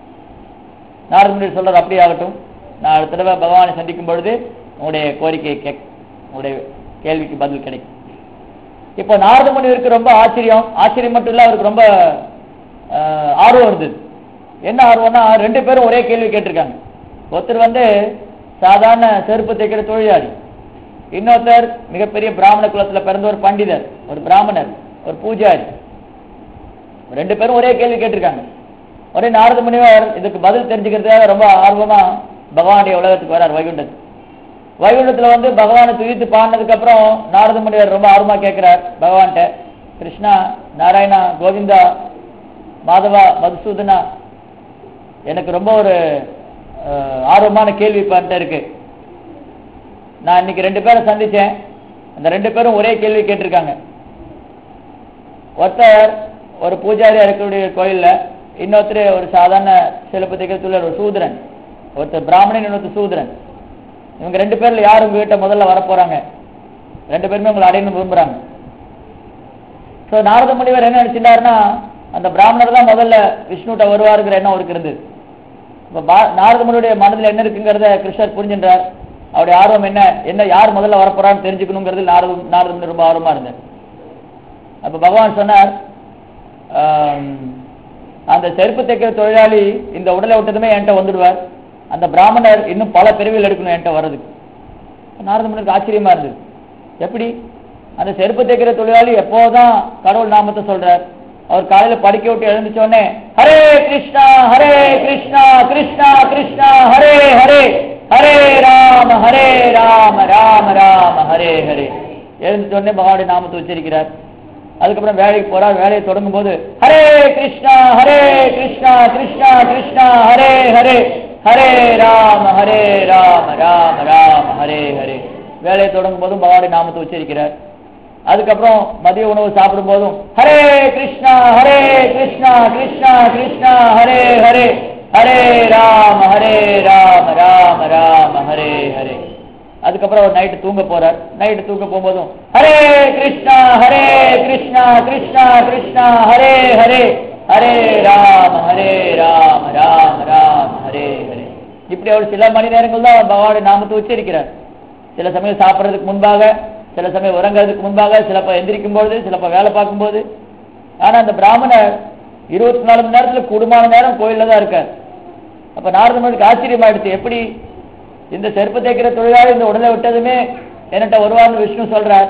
நாரத முனிவர் சொல்றாரு அப்படி ஆகட்டும் நான் அடுத்த தடவை பகவானை சந்திக்கும் பொழுது உங்களுடைய கோரிக்கையை கேக் உங்களுடைய கேள்விக்கு பதில் கிடைக்கும் இப்போ நாரத முனிவருக்கு ரொம்ப ஆச்சரியம் ஆச்சரியம் மட்டும் இல்ல அவருக்கு ரொம்ப அஹ், ஆர்வம் இருந்தது என்ன ஆர்வம்னா ரெண்டு பேரும் ஒரே கேள்வி கேட்டிருக்காங்க ஒருத்தர் வந்து சாதாரண செருப்பு தைக்கிற தொழிலாளி இன்னொருத்தர் மிகப்பெரிய பிராமண குலத்துல பிறந்த ஒரு பண்டிதர் ஒரு பிராமணர் ஒரு பூஜாரி ரெண்டு பேரும் ஒரே கேள்வி கேட்டிருக்காங்க ஒரே நாரத முனிவர் இதுக்கு பதில் தெரிஞ்சுக்கிறதுக்காக ரொம்ப ஆர்வமா பகவானுடைய உலகத்துக்கு வரார் வைகுண்டத்துக்கு வைகுண்டத்துல வந்து பகவானை துதித்து பாடினதுக்கு அப்புறம் நாரத முனிவர் ரொம்ப ஆர்வமா கேட்கிறார் பகவான்கிட்ட கிருஷ்ணா நாராயணா கோவிந்தா மாதவா மதுசூதனா எனக்கு ரொம்ப ஒரு அஹ், ஆர்வமான கேள்வி இப்ப என்கிட்ட இருக்கு நான் இன்னைக்கு ரெண்டு பேரை சந்திச்சேன் அந்த ரெண்டு பேரும் ஒரே கேள்வி கேட்டிருக்காங்க ஒருத்தர் ஒரு பூஜாரியா இருக்கக்கூடிய கோயில்ல இன்னொருத்தர் ஒரு சாதாரண சிலப்பு தைக்கிறதுள்ள ஒரு சூத்திரன் ஒருத்தர் பிராமணன் இன்னொருத்தர் சூத்திரன் இவங்க ரெண்டு பேர்ல யார் உங்க கிட்ட முதல்ல வரப்போறாங்க ரெண்டு பேருமே உங்களை அடையணும் விரும்புறாங்க சோ நாரத முனிவர் என்ன நினைச்சிருந்தாருன்னா அந்த பிராமணர் தான் முதல்ல விஷ்ணுட்ட வருவாருங்கிற எண்ணம் அவருக்கு இருந்தது இப்ப பா- நாரத முனிவருடைய மனதில் என்ன இருக்குங்கிறத கிருஷ்ணர் புரிஞ்சின்றார் அவருடைய ஆர்வம் என்ன என்ன யார் முதல்ல வரப்போறான்னு தெரிஞ்சுக்கணுங்கிறது நாரத நாரத முனிவர் ரொம்ப ஆர்வமா இருந்தார் அப்ப பகவான் சொன்னார் ஆம், அந்த செருப்பு தைக்கிற தொழிலாளி இந்த உடலை விட்டதுமே என்கிட்ட வந்துடுவார் அந்த பிராமணர் இன்னும் பல பிரிவில் எடுக்கணும் என்கிட்ட வர்றதுக்கு நாரத முனிவருக்கு ஆச்சரியமா இருந்தது எப்படி அந்த செருப்பு தைக்கிற தொழிலாளி எப்போதான் கடவுள் நாமத்தை சொல்றார் அவர் காலையில படிக்க விட்டு எழுந்துச்ச உடனே ஹரே கிருஷ்ணா ஹரே கிருஷ்ணா கிருஷ்ணா கிருஷ்ணா ஹரே ஹரே ஹரே ராம ஹரே ராம ராம ராம ஹரே ஹரே எழுந்துச்ச உடனே பகவானுடைய நாமத்தை உச்சரிக்கிறார் அதுக்கப்புறம் வேலைக்கு போறார் வேலையை தொடங்கும் போது ஹரே கிருஷ்ணா ஹரே கிருஷ்ணா கிருஷ்ணா கிருஷ்ணா ஹரே ஹரே ஹரே ராம ஹரே ராம ராம ராம ஹரே ஹரே வேலையை தொடங்கும் போதும் பகவானுடைய நாமத்தை உச்சரிக்கிறார் அதுக்கப்புறம் மதிய உணவு சாப்பிடும் போதும் ஹரே கிருஷ்ணா ஹரே கிருஷ்ணா கிருஷ்ணா கிருஷ்ணா ஹரே ஹரே ஹரே ராம ஹரே ராம ராம ராம ஹரே ஹரே அதுக்கப்புறம் அவர் நைட்டு தூங்க போறார் நைட்டு தூங்க போகும்போதும் ஹரே கிருஷ்ணா ஹரே கிருஷ்ணா கிருஷ்ணா கிருஷ்ணா ஹரே ஹரே ஹரே ராம ஹரே ராம ராம ராம ஹரே ஹரே இப்படி அவர் சில மணி நேரங்கள் தான் பகவானுடைய நாமத்தை உச்சரிக்கிறார் சில சமயம் சாப்பிட்றதுக்கு முன்பாக சில சமயம் உறங்குறதுக்கு முன்பாக சிலப்ப எந்திரிக்கும் போது சிலப்ப வேலை பார்க்கும்போது ஆனா அந்த பிராமணர் இருபத்தி நாலு மணி நேரத்துல கூடுமான நேரம் கோயில்ல தான் இருக்கார் அப்ப நாரதமனுக்கு ஆச்சரியமாயிடுச்சு எப்படி இந்த செருப்பு தைக்கிற தொழிலாளி இந்த உடலை விட்டதுமே என்கிட்ட வருவார்னு விஷ்ணு சொல்றார்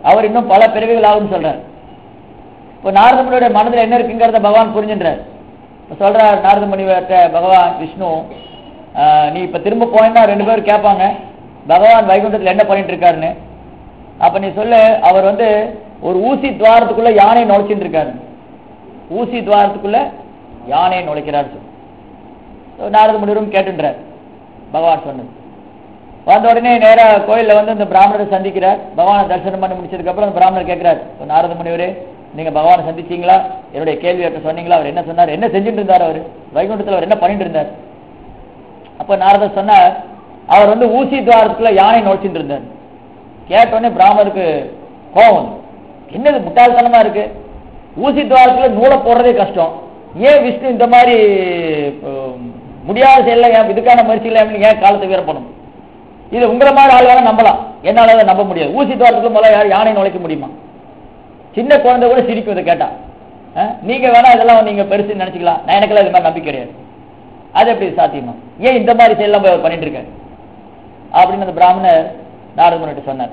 அவர் இன்னும் பல பிறவிகள் ஆகும்னு சொல்றார் இப்போ நாரத முனியோட மனதில் என்ன இருக்குங்கிறத பகவான் புரிஞ்சுன்றார் இப்போ சொல்றார் நாரத முனிவர்கிட்ட பகவான் விஷ்ணு ஆஹ், நீ இப்போ திரும்ப போனேன்னா ரெண்டு பேரும் கேட்பாங்க பகவான் வைகுண்டத்தில் என்ன பண்ணிட்டு இருக்காருன்னு அப்ப நீ சொல்லு அவர் வந்து ஒரு ஊசி துவாரத்துக்குள்ள யானை நுழைச்சிட்டு இருக்காரு ஊசி துவாரத்துக்குள்ள யானை நுழைக்கிறார் சொல்லு So, நாரத முனிவரும் கேட்டுன்றார் பகவான் சொன்னது வந்த உடனே நேரா கோயில்ல வந்து இந்த பிராமணரை சந்திக்கிறார் பகவானை தரிசனம் பண்ணி முடிச்சதுக்கு அப்புறம் அந்த பிராமணர் கேட்கிறார் "ஓ, நாரத முனிவரே நீங்க பகவானை சந்திச்சீங்களா என்னுடைய கேள்வி கேட்ட சொன்னீங்களா அவர் என்ன சொன்னார் என்ன செஞ்சுட்டு இருந்தார் அவர் வைகுண்டத்தில் அவர் என்ன பண்ணிட்டு இருந்தார் அப்ப நாரதர் சொன்னார் அவர் வந்து ஊசி துவாரத்துக்குள்ள யானை நுழைச்சிட்டு இருந்தார் கேட்ட உடனே பிராமணருக்கு கோபம் வந்து என்னது முட்டாள்தனமா இருக்கு ஊசி துவாரத்துல நூலை போடுறதே கஷ்டம் ஏன் விஷ்ணு இந்த மாதிரி உம், முடியாத செயல ஏன் இதுக்கான முயற்சி இல்லாம ஏன் காலத்தை வீரப்படும் இது உங்களை மாதிரி ஆள் வேணா நம்பலாம் என்னால அதை நம்ப முடியாது ஊசி துவாரத்துக்குள்ள முதல்ல யார் யானை நுழைக்க முடியுமா சின்ன குழந்தை கூட சிரிக்கும் இதை கேட்டா அஹ், நீங்க வேணா இதெல்லாம் நீங்க பெருசு நினைச்சுக்கலாம் நான் எனக்கெல்லாம் இது மாதிரி நம்பிக்கை கிடையாது அது எப்படி சாத்தியமா ஏன் இந்த மாதிரி செயலாம் போய் அவர் பண்ணிட்டு இருக்காரு அப்படின்னு அந்த பிராமணர் நாரத முனிட்டு சொன்னார்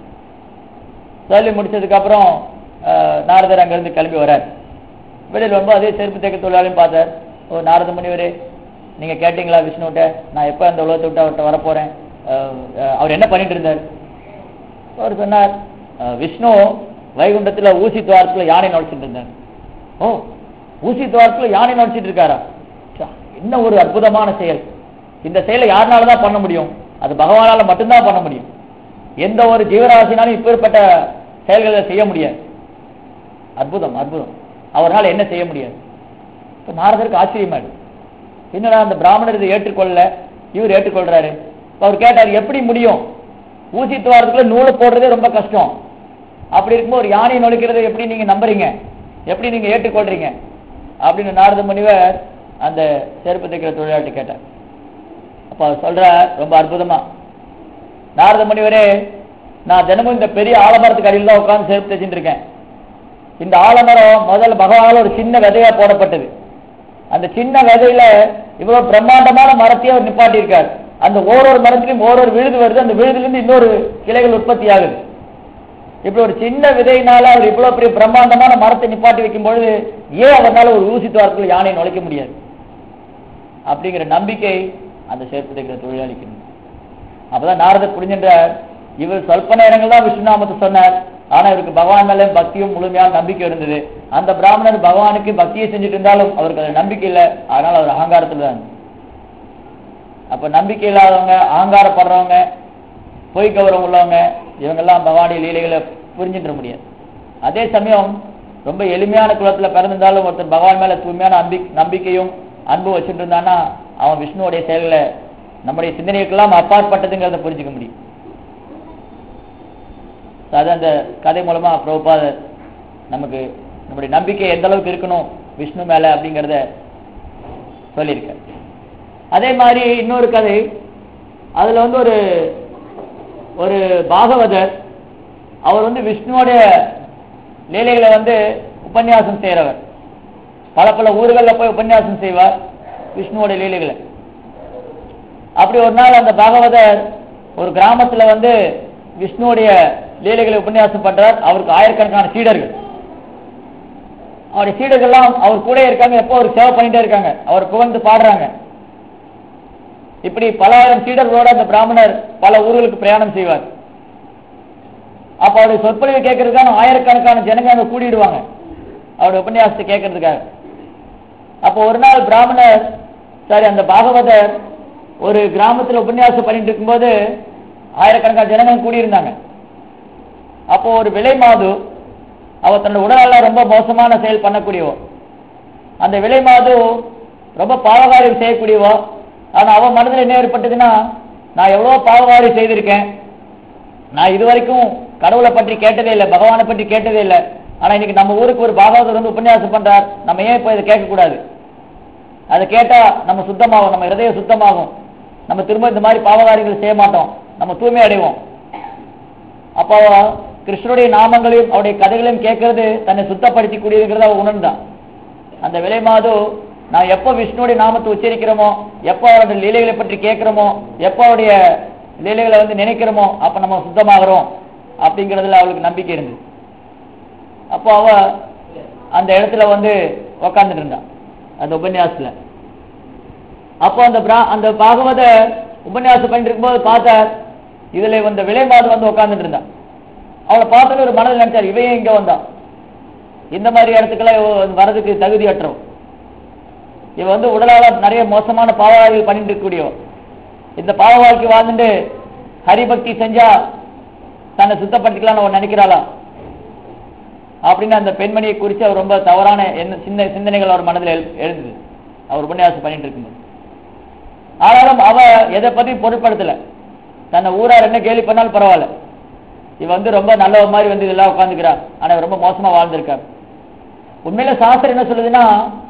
சொல்லி முடிச்சதுக்கு அப்புறம் அஹ், நாரதர் அங்கிருந்து கிளம்பி வரார் வெளியில் வரும்போது அதே செருப்பு தேக்க தொழிலாளையும் பார்த்தார் ஓ நாரத முனிவரே நீங்க கேட்டீங்களா விஷ்ணுகிட்ட நான் எப்போ அந்த உலகத்தை விட்டு அவர்கிட்ட வரப்போறேன் அஹ், அஹ், அவர் என்ன பண்ணிட்டு இருந்தார் அவர் சொன்னார் அஹ், விஷ்ணு வைகுண்டத்துல ஊசி துவாரத்துல யானை நுழைச்சிட்டு இருந்தார் ஓ ஊசி துவாரத்துல யானை நுழைச்சிட்டு இருக்காரா ச்சா, என்ன ஒரு அற்புதமான செயல் இந்த செயலை யாருனால தான் பண்ண முடியும் அது பகவானால மட்டும்தான் பண்ண முடியும் எந்த ஒரு ஜீவராசினாலும் இப்பேற்பட்ட செயல்களை செய்ய முடியாது அற்புதம் அற்புதம் அவரால் என்ன செய்ய முடியாது இப்ப நாரதருக்கு ஆச்சரியமாயிடு என்னடா அந்த பிராமணர் இதை ஏற்றுக்கொள்ளல இவர் ஏற்றுக்கொள்றாரு இப்ப அவர் கேட்டார் எப்படி முடியும் ஊசி துவாரத்துக்குள்ள நூலை போடுறதே ரொம்ப கஷ்டம் அப்படி இருக்கும்போது ஒரு யானையை நுழைக்கிறதை எப்படி நீங்க நம்புறீங்க எப்படி நீங்க ஏற்றுக்கொள்றீங்க அப்படின்னு நாரத முனிவர் அந்த செருப்பு தைக்கிற தொழிலாளி கேட்டார் அப்ப அவர் சொல்றார் ரொம்ப அற்புதமா நாரத முனிவரே நான் தினமும் இந்த பெரிய ஆலமரத்துக்கு அடியில் தான் உட்கார்ந்து செருப்பு தைச்சிட்டு இருக்கேன் இந்த ஆலமரம் முதல்ல பகவானால ஒரு சின்ன விதையா போடப்பட்டது அந்த சின்ன விதையில இவ்வளவு பிரம்மாண்டமான மரத்தையே அவர் நிப்பாட்டி இருக்கார் அந்த ஓரொரு மரத்திலும் ஓரொரு விழுது வருது அந்த விழுதுலேருந்து இன்னொரு கிளைகள் உற்பத்தி ஆகுது இப்படி ஒரு சின்ன விதையினால அவர் இவ்வளவு பெரிய பிரம்மாண்டமான மரத்தை நிப்பாட்டி வைக்கும் பொழுது ஏன் அவரால் ஒரு ஊசி துவாரத்தில் யானை நுழைக்க முடியாது அப்படிங்கிற நம்பிக்கை அந்த சேர்ப்பு தைக்கிற தொழிலாளிக்கு இருந்தது. அப்பதான் நாரதர் புரிஞ்சின்றார் இவர் சொல்ப நேரங்கள் தான் விஷ்ணுநாமத்தை சொன்னார் ஆனா இவருக்கு பகவான் மேல பக்தியும் முழுமையான நம்பிக்கை இருந்தது அந்த பிராமணர் பகவானுக்கு பக்தியை செஞ்சுட்டு இருந்தாலும் அவருக்கு அது நம்பிக்கை இல்லை அதனால அவர் அகங்காரத்துல தான் இருந்தார். அப்ப நம்பிக்கை இல்லாதவங்க அகங்காரப்படுறவங்க பொய் கௌரவம் உள்ளவங்க இவங்கெல்லாம் பகவானுடைய லீலைகளை புரிஞ்சுட்டு முடியாது அதே சமயம் ரொம்ப எளிமையான குலத்துல பிறந்திருந்தாலும் ஒருத்தர் பகவான் மேல தூய்மையான அன்பி நம்பிக்கையும் அன்பு வச்சுட்டு இருந்தான்னா அவன் விஷ்ணுவோடைய செயல்களை நம்முடைய சிந்தனைக்கெல்லாம் அப்பாற்பட்டதுங்கிறத புரிஞ்சுக்க முடியும் So, அது அந்த கதை மூலமா பிரபுபாதர் நமக்கு நம்முடைய நம்பிக்கை எந்த அளவுக்கு இருக்கணும் விஷ்ணு மேல அப்படிங்கிறத சொல்லியிருக்கார் அதே மாதிரி இன்னொரு கதை அதுல வந்து ஒரு ஒரு பாகவதர் அவர் வந்து விஷ்ணுவோடைய லீலைகளை வந்து உபன்யாசம் செய்கிறவர் பல பல ஊர்களில் போய் உபன்யாசம் செய்வார் விஷ்ணுவோட லீலைகளை அப்படி ஒரு நாள் அந்த பாகவதர் ஒரு கிராமத்துல வந்து விஷ்ணுவோடைய லீலைகளை உபன்யாசம் பண்றார் அவருக்கு ஆயிரக்கணக்கான சீடர்கள் அவருடைய சீடர்கள்லாம் அவர் கூட இருக்காங்க எப்போ அவர் சேவை பண்ணிட்டே இருக்காங்க அவர் புகழ்ந்து பாடுறாங்க இப்படி பல ஆயிரம் சீடர்களோட அந்த பிராமணர் பல ஊர்களுக்கு பிரயாணம் செய்வார் அப்ப அவருடைய சொற்பொழிவை கேட்கறதுக்கான ஆயிரக்கணக்கான ஜனங்க அங்க கூடிடுவாங்க அவருடைய உபன்யாசத்தை கேட்கறதுக்காக அப்போ ஒரு நாள் பிராமணர் சாரி அந்த பாகவதர் ஒரு கிராமத்துல உபன்யாசம் பண்ணிட்டு இருக்கும்போது ஆயிரக்கணக்கான ஜனங்கள் கூடியிருந்தாங்க அப்போ ஒரு விலை மாது அவர் தன்னோட உடல்நல ரொம்ப மோசமான செயல் பண்ணக்கூடியவோ அந்த விலை மாது ரொம்ப பாவகாரியம் செய்யக்கூடியவோ ஆனா அவன் மனதில் என்ன ஏற்பட்டதுன்னா நான் எவ்வளவு பாவகாரியம் செய்திருக்கேன் நான் இது வரைக்கும் கடவுளை பற்றி கேட்டதே இல்லை பகவானை பற்றி கேட்டதே இல்லை ஆனா இன்னைக்கு நம்ம ஊருக்கு ஒரு பாகவதர் வந்து உபன்யாசம் பண்றார் நம்ம ஏன் இப்போ இதை கேட்கக்கூடாது அதை கேட்டா நம்ம சுத்தமாகும் நம்ம இருதயம் சுத்தமாகும் நம்ம திரும்ப இந்த மாதிரி பாவகாரியங்கள் செய்ய மாட்டோம் நம்ம தூய்மை அடைவோம் அப்போ கிருஷ்ணனுடைய நாமங்களையும் அவருடைய கதைகளையும் கேட்கறது தன்னை சுத்தப்படுத்தி கூடியதுங்கிறத அவ உணர்ந்தான் அந்த விலை மாது நான் எப்போ விஷ்ணுடைய நாமத்தை உச்சரிக்கிறோமோ எப்போ அவருடைய லீலைகளை பற்றி கேட்கிறோமோ எப்போ அவருடைய லீலைகளை வந்து நினைக்கிறோமோ அப்ப நம்ம சுத்தமாகிறோம் அப்படிங்கிறதுல அவளுக்கு நம்பிக்கை இருந்தது அப்போ அவ அந்த இடத்துல வந்து உக்காந்துட்டு இருந்தா அந்த உபன்யாசத்துல அப்போ அந்த பிரா அந்த பாகவத உபன்யாசம் பண்ணிட்டு இருக்கும்போது பார்த்தார் இதுல வந்த விலைமாது வந்து உட்காந்துட்டு இருந்தா அவளை பார்த்தது ஒரு மனதில் நினைச்சார் இவையே இங்க வந்தா இந்த மாதிரி இடத்துக்கெல்லாம் இவ வரதுக்கு தகுதியற்றவன் இவ வந்து உடலால நிறைய மோசமான பாவவாதிகள் பண்ணிட்டு இருக்கக்கூடியவன் இந்த பாவ வாழ்க்கை வாழ்ந்துட்டு ஹரிபக்தி செஞ்சா தன்னை சுத்தப்படுத்திக்கலாம்னு அவன் நினைக்கிறாளா அப்படின்னு அந்த பெண்மணியை குறித்து அவர் ரொம்ப தவறான என்ன சின்ன சிந்தனைகள் அவர் மனதில் எழு- எழுந்தது அவர் உபன்யாசம் பண்ணிட்டு இருக்கும்போது ஆனாலும் அவ எதை பத்தி பொருட்படுத்தல தன்னை ஊரார் என்ன கேலி பண்ணாலும் பரவாயில்ல இவ வந்து ரொம்ப நல்ல மாதிரி வந்து இதெல்லாம் உட்காந்துக்கிறா ஆனா இவ ரொம்ப மோசமா வாழ்ந்திருக்கார் உண்மையில சாஸ்திரம் என்ன சொல்லுதுன்னா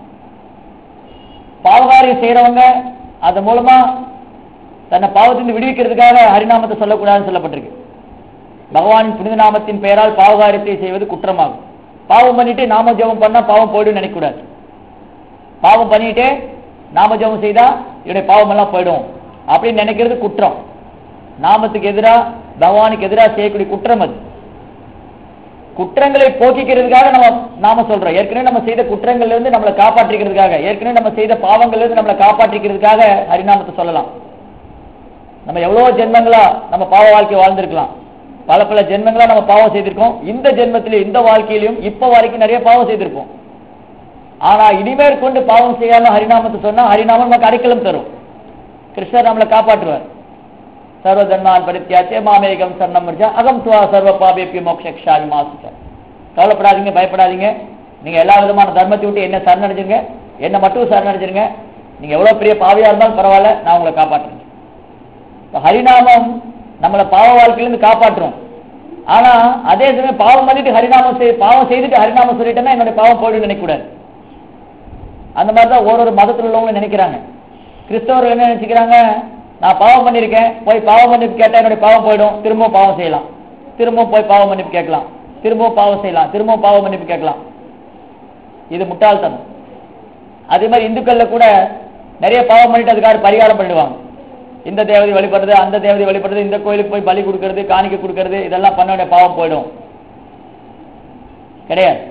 பாவகாரியம் செய்யறவங்க அது மூலமா தன்னை பாவத்திலிருந்து விடுவிக்கிறதுக்காக ஹரிநாமத்தை சொல்லக்கூடாதுன்னு சொல்லப்பட்டிருக்கு பகவானின் புனித நாமத்தின் பெயரால் பாவகாரியத்தை செய்வது குற்றமாகும் பாவம் பண்ணிட்டு நாம ஜெபம் பண்ணா பாவம் போயிடும் நினைக்கக்கூடாது பாவம் பண்ணிட்டு நாம ஜெபம் செய்தா என்னுடைய பாவம் எல்லாம் போயிடும் அப்படின்னு நினைக்கிறது குற்றம் நாமத்துக்கு எதிரா பகவானுக்கு எதிராக செய்யக்கூடிய குற்றம் அது குற்றங்களை போக்கிக்கிறதுக்காக நம்ம நாம சொல்றோம் ஏற்கனவே நம்ம செய்த குற்றங்கள்ல இருந்து நம்மளை காப்பாற்றிக்கிறதுக்காக ஏற்கனவே நம்ம செய்த பாவங்கள்ல இருந்து நம்மளை காப்பாற்றிக்கிறதுக்காக ஹரிநாமத்தை சொல்லலாம் நம்ம எவ்வளவோ ஜென்மங்களா நம்ம பாவ வாழ்க்கை வாழ்ந்திருக்கலாம் பல பல ஜென்மங்களா நம்ம பாவம் செய்திருக்கோம் இந்த ஜென்மத்திலே இந்த வாழ்க்கையிலும் இப்ப வரைக்கும் நிறைய பாவம் செய்திருப்போம் ஆனா இனிமேல் கொண்டு பாவம் செய்யாம ஹரிநாமத்தை சொன்னா ஹரிநாமம் நமக்கு அடைக்கலம் தரும் கிருஷ்ணர் நம்மளை காப்பாற்றுவார் சர்வ தன்மான் பரித்தியாச்சே மாமேகம் சரணம் முடிச்சா அகம் துவா சர்வ பாபேப்பி மோக்ஷாமி மாசுச்ச கவலைப்படாதீங்க பயப்படாதீங்க நீங்க எல்லா விதமான தர்மத்தை விட்டு என்ன சரணடைஞ்சிருங்க என்ன மட்டும் சரணடைஞ்சிருங்க நீங்க எவ்வளவு பெரிய பாவியா இருந்தாலும் பரவாயில்ல நான் உங்களை காப்பாற்றுறேன் இப்ப ஹரிநாமம் நம்மளை பாவ வாழ்க்கையிலிருந்து காப்பாற்றும் ஆனா அதே சமயம் பாவம் பண்ணிட்டு ஹரிநாமம் செய் பாவம் செய்துட்டு ஹரிநாமம் சொல்லிட்டேன்னா என்னுடைய பாவம் போயிடும் நினைக்கக்கூடாது அந்த மாதிரி தான் ஒரு ஒரு மதத்தில் உள்ளவங்க நினைக்கிறாங்க கிறிஸ்தவர்கள் என்ன நினைச்சுக்கிறாங்க நான் பாவம் பண்ணியிருக்கேன் போய் பாவம் மன்னிப்பு கேட்டா என்னுடைய பாவம் போயிடும் திரும்பவும் பாவம் செய்யலாம் திரும்பவும் போய் பாவம் மன்னிப்பு கேட்கலாம் திரும்பவும் பாவம் செய்யலாம் திரும்பவும் பாவம் மன்னிப்பு கேட்கலாம் இது முட்டாள்தனம் அதே மாதிரி இந்துக்கள்ல கூட நிறைய பாவம் பண்ணிட்டு அதுக்காக பரிகாரம் பண்ணிடுவாங்க இந்த தேவதை வழிபடுறது அந்த தேவதை வழிபடுறது இந்த கோயிலுக்கு போய் பலி கொடுக்கறது காணிக்கை கொடுக்கறது இதெல்லாம் பண்ண வேண்டிய பாவம் போயிடும் கிடையாது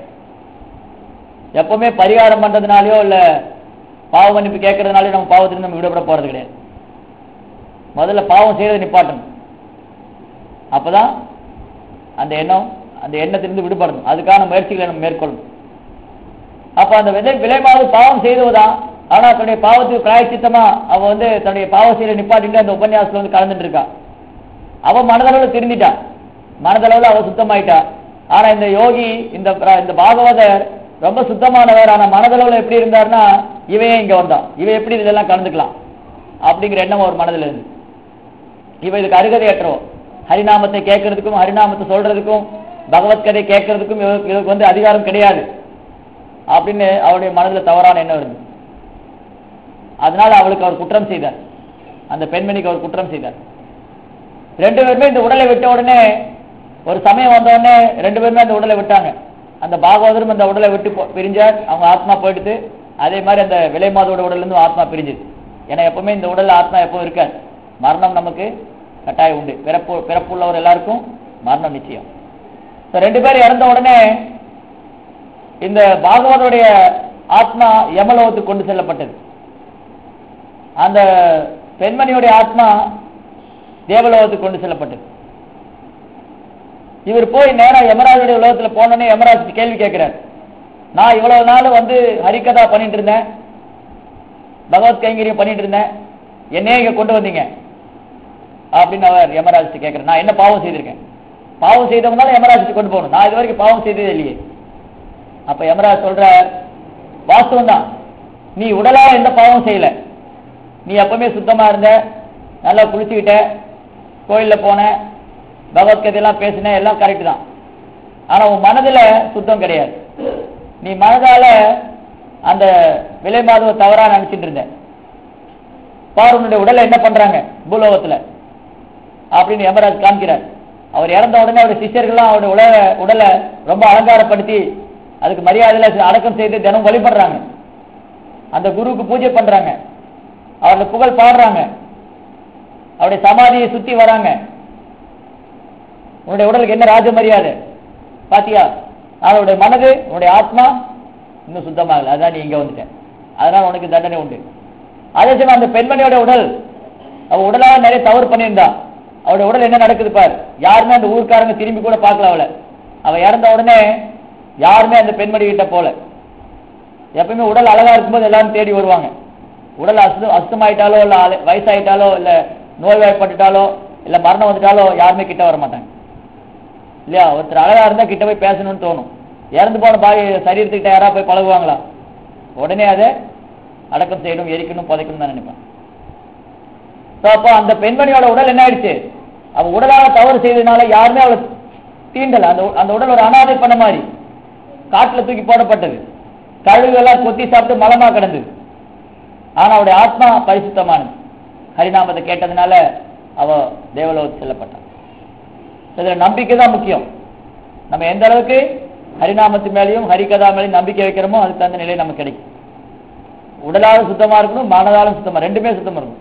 எப்பவுமே பரிகாரம் பண்றதுனாலயோ இல்ல பாவ மன்னிப்பு கேட்கறதுனாலயோ நம்ம பாவத்திலிருந்து நம்ம விடுபட போறது கிடையாது முதல்ல பாவம் செய்யறதை நிப்பாட்டணும் அப்பதான் அந்த எண்ணம் அந்த எண்ணத்திலிருந்து விடுபடணும் அதுக்கான முயற்சிகளை நம்ம மேற்கொள்ளணும் அப்ப அந்த விதை விலைமாவது பாவம் செய்தவதான் ஆனா தன்னுடைய பாவத்துக்கு பிராயச்சித்தமா அவ வந்து தன்னுடைய பாவ செயலை நிப்பாட்டிட்டு அந்த உபன்யாசத்துல வந்து கலந்துட்டு இருக்கா அவ மனதளவுல திருந்திட்டா மனதளவுல அவ சுத்தமாயிட்டா ஆனா இந்த யோகி இந்த பிர- இந்த பாகவதர் ரொம்ப சுத்தமானவர் ஆனா மனதளவுல எப்படி இருந்தாருன்னா இவையே இங்க வந்தான் இவ எப்படி இதெல்லாம் கலந்துக்கலாம் அப்படிங்கிற எண்ணம் ஒரு மனதில் இருந்து இவ இதுக்கு அருகதையற்றவோ ஹரிநாமத்தை கேட்கறதுக்கும் ஹரிநாமத்தை சொல்றதுக்கும் பகவத்கதை கேட்கறதுக்கும் இவருக்கு இவருக்கு வந்து அதிகாரம் கிடையாது அப்படின்னு அவருடைய மனதில் தவறான எண்ணம் இருந்து அதனால அவளுக்கு அவர் குற்றம் செய்தார் அந்த பெண்மணிக்கு அவர் குற்றம் செய்தார் ரெண்டு பேருமே இந்த உடலை விட்ட உடனே ஒரு சமயம் வந்த உடனே ரெண்டு பேருமே அந்த உடலை விட்டாங்க அந்த பாகவதரும் அந்த உடலை விட்டு போ- பிரிஞ்சார் அவங்க ஆத்மா போயிடுது அதே மாதிரி அந்த விலைமாதோட உடல்ல இருந்து ஆத்மா பிரிஞ்சுது ஏன்னா எப்பவுமே இந்த உடல்ல ஆத்மா எப்பவும் இருக்காது மரணம் நமக்கு கட்டாயம் உண்டு பிறப்பு பிறப்புள்ளவர் எல்லாருக்கும் மரணம் நிச்சயம் So, ரெண்டு பேரும் இறந்த உடனே இந்த பாகவதோடைய ஆத்மா யமலோகத்துக்கு கொண்டு செல்லப்பட்டது அந்த பெண்மணியுடைய ஆத்மா தேவலோகத்துக்கு கொண்டு செல்லப்பட்டது இவர் போய் நேரா யமராஜுடைய உலகத்துல போனோடனே யமராஜ் கேள்வி கேட்கிறார் நான் இவ்வளவு நாள் வந்து ஹரிகதா பண்ணிட்டு இருந்தேன் பகவத் கைங்கரியம் பண்ணிட்டு இருந்தேன் என்னையே இங்க கொண்டு வந்தீங்க அப்படின்னு அவர் யமராஜ் கேட்கிறார் நான் என்ன பாவம் செய்திருக்கேன் பாவம் செய்தவங்கனால யமராஜ் கொண்டு போகணும் நான் இது வரைக்கும் பாவம் செய்ததே இல்லையே அப்ப யமராஜ் சொல்றார் வாஸ்தவம் தான் நீ உடலால எந்த பாவம் செய்யல நீ எப்பவுமே சுத்தமா இருந்த நல்லா குளிச்சுக்கிட்ட கோயில்ல போன பகவத்கதையெல்லாம் பேசின எல்லாம் கரெக்ட் தான் ஆனா உன் மனதுல சுத்தம் கிடையாது நீ மனதால அந்த விலை மாதவ தவறா நினைச்சிட்டு இருந்த பாரு உன்னுடைய உடலை என்ன பண்றாங்க பூலோகத்துல அப்படின்னு யமராஜ் காமிக்கிறார் அவர் இறந்த உடனே அவருடைய சிஷ்யர்கள்லாம் அவருடைய உடலை உடலை ரொம்ப அலங்காரப்படுத்தி அதுக்கு மரியாதையில அடக்கம் செய்து தினம் வழிபடுறாங்க அந்த குருவுக்கு பூஜை பண்றாங்க அவருடைய புகழ் பாடுறாங்க அவருடைய சமாதியை சுத்தி வராங்க உன்னுடைய உடலுக்கு என்ன ராஜ மரியாதை பாத்தியா அவனுடைய மனது உன்னுடைய ஆத்மா இன்னும் சுத்தமாகல அதான் நீ இங்க வந்துட்ட அதனால உனக்கு தண்டனை உண்டு அதே சமயம் அந்த பெண்மணியோட உடல் அவ உடலால நிறைய தவறு பண்ணியிருந்தா அவளுடைய உடல் என்ன நடக்குது பார் யாருமே அந்த ஊர்க்காரங்க திரும்பி கூட பார்க்கல அவளை அவ இறந்த உடனே யாருமே அந்த பெண்மணி கிட்ட போல எப்பயுமே உடல் அழகா இருக்கும்போது எல்லாரும் தேடி வருவாங்க உடல் அசு அசுத்தமாயிட்டாலோ இல்ல அல- வயசாயிட்டாலோ இல்ல நோய்வாய்ப்பட்டுட்டாலோ இல்ல மரணம் வந்துட்டாலோ யாருமே கிட்ட வர மாட்டாங்க இல்லையா ஒருத்தர் அழகா இருந்தா கிட்ட போய் பேசணும்னு தோணும் இறந்து போன பாய் சரீரத்துக்கிட்ட யாரா போய் பழகுவாங்களா உடனே அதை அடக்கம் செய்யணும் எரிக்கணும் புதைக்கணும் தான் நினைப்பான் So, அப்போ அந்த பெண்மணியோட உடல் என்ன ஆயிடுச்சு அவ உடலால தவறு செய்ததுனால யாருமே அவளை தீண்டல அந்த உ- அந்த உடல் ஒரு அனாதை பண்ண மாதிரி காட்டுல தூக்கி போடப்பட்டது கழுகுகள்லாம் கொத்தி சாப்பிட்டு மலமா கிடந்தது ஆனா அவருடைய ஆத்மா பரிசுத்தமானது ஹரிநாமத்தை கேட்டதுனால அவ தேவலோகத்துக்கு செல்லப்பட்டான் இதுல நம்பிக்கை தான் முக்கியம் நம்ம எந்த அளவுக்கு ஹரிநாமத்து மேலேயும் ஹரிகதா மேலேயும் நம்பிக்கை வைக்கிறோமோ அதுக்கு தகுந்த நிலை நமக்கு கிடைக்கும் உடலாலும் சுத்தமா இருக்கணும் மனதாலும் சுத்தமா ரெண்டுமே சுத்தமா இருக்கணும்